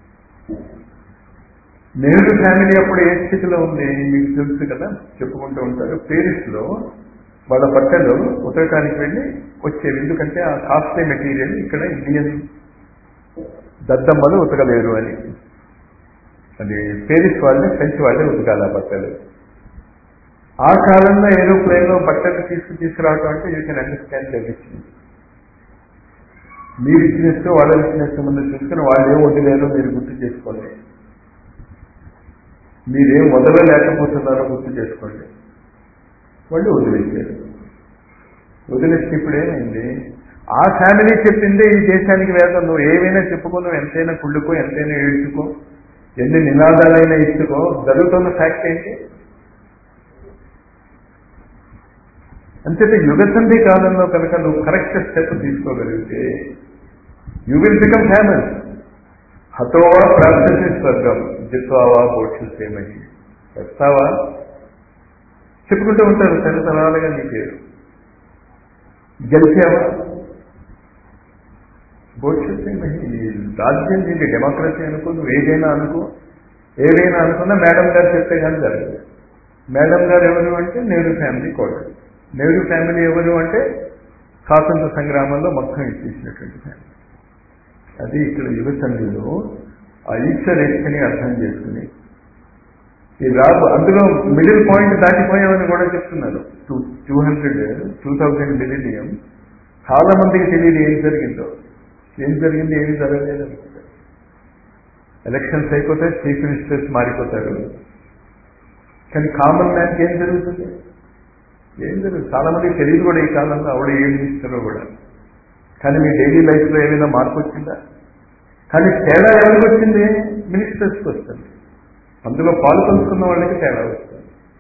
నెహ్రూ ఫ్యామిలీ అప్పుడు ఏ స్థితిలో ఉంది మీకు తెలుసు కదా చెప్పుకుంటూ ఉంటారు పేరిస్ లో వాళ్ళ బట్టలు ఉతకడానికి వెళ్ళి వచ్చేవి ఎందుకంటే ఆ కాస్ట్లీ మెటీరియల్ ఇక్కడ ఇండియన్ దద్దమ్మలు ఉతకలేరు అని అది పేరిస్ వాళ్ళే ఫ్రెంచ్ వాళ్ళే ఉతకాలి ఆ బట్టలు ఆ కాలంలో ఏరోప్లేన్ లో బట్టలు తీసుకు తీసుకురావటం అంటే యూ కెన్ అండర్స్టాండ్ ఎవ్రీథింగ్ మీరు ఇచ్చినట్టు వాళ్ళు ఇచ్చినట్టు ముందు చూసుకుని వాళ్ళు ఏం వదిలేరో మీరు గుర్తు చేసుకోండి మీరేం వదలలేకపోతున్నారో గుర్తు చేసుకోండి వాళ్ళు వదిలేశారు వదిలేస్తే ఇప్పుడు ఏమైంది ఆ ఫ్యామిలీ చెప్పిందే ఈ దేశానికి వేదం నువ్వు ఏమైనా చెప్పుకో నువ్వు ఎంతైనా కుళ్ళుకో ఎంతైనా ఏడ్చుకో ఎన్ని నినాదాలైనా ఇచ్చుకో జరుగుతున్న ఫ్యాక్ట్ ఏంటి అంతేత యుగసంధి కాలంలో కనుక నువ్వు కరెక్ట్ స్టెప్ తీసుకోగలిగితే యూ విల్ బికమ్ ఫేమస్ హతోవా ప్రాప్తి స్వర్గం జిత్వావా పోషిస్తేమని చెప్తావా చెప్పుకుంటూ ఉంటారు తరతరాలుగా నీ పేరు గెలిచావా పోషిస్తేమని రాజ్యం నీకు డెమోక్రసీ అనుకో నువ్వు ఏదైనా అనుకో ఏదైనా అనుకున్నా మేడం గారు చెప్తే కానీ జరగదు మేడం గారు ఎవరు అంటే నెహ్రూ ఫ్యామిలీ కోడలు నెహ్రూ ఫ్యామిలీ ఎవరు అంటే స్వాతంత్ర సంగ్రామంలో మొత్తం ఇచ్చేసినటువంటి ఫ్యామిలీ అది ఇక్కడ యుగ సంధిలో ఆ ఈశ్వరేచ్ఛని అర్థం చేసుకుని ఈ రాబు అందులో మిడిల్ పాయింట్ దాటిపోయామని కూడా చెప్తున్నారు two two hundred two thousand millennium చాలా మందికి తెలియదు ఏం జరిగిందో ఏం జరిగింది ఏమి జరగలేదు అనుకుంటారు ఎలక్షన్స్ అయిపోతే చీఫ్ మినిస్టర్స్ మారిపోతారు కానీ కామన్ మ్యాన్కి ఏం జరుగుతుంది ఏం జరుగుతుంది చాలా మందికి తెలియదు కూడా ఈ కాలంలో ఆవిడ ఏం మినిస్టరో కూడా కానీ మీ డైలీ లైఫ్లో ఏమైనా మార్పు వచ్చిందా కానీ తేడా ఎవరికి వచ్చింది మినిస్టర్స్కి వస్తుంది అందులో పాలు పంచుకున్న వాళ్ళకి తేడా వస్తుంది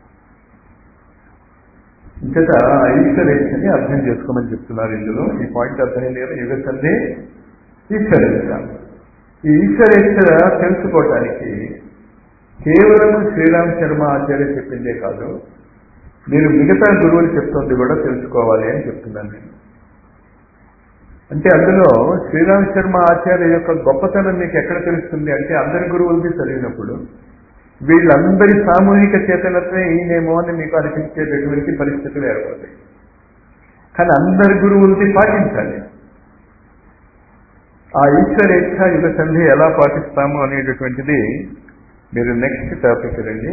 ఇంకట ఈశ్వరేచ్ఛని అర్థం చేసుకోమని చెప్తున్నారు ఇందులో ఈ పాయింట్ అర్థమైంది కదా యుగ సంధి ఈశ్వరేచ్ఛ ఈ ఈశ్వరేచ్ఛ తెలుసుకోవటానికి కేవలం శ్రీరామ్ శర్మ ఆచార్య చెప్పిందే కాదు మీరు మిగతా గురువులు చెప్తుంది కూడా తెలుసుకోవాలి అని చెప్తున్నాను నేను అంటే అందులో శ్రీరామ్ శర్మ ఆచార్య యొక్క గొప్పతనం మీకు ఎక్కడ తెలుస్తుంది అంటే అందరి గురువులది చదివినప్పుడు వీళ్ళందరి సామూహిక చేతనత్వే ఈయనేమో అని మీకు అనిపించేటటువంటి పరిస్థితులు ఏర్పడతాయి కానీ అందరి గురువులది పాటించాలి ఆ ఈశ్వరేచ్ఛ యుగ సంధి ఎలా పాటిస్తాము అనేటటువంటిది మీరు నెక్స్ట్ టాపిక్ రండి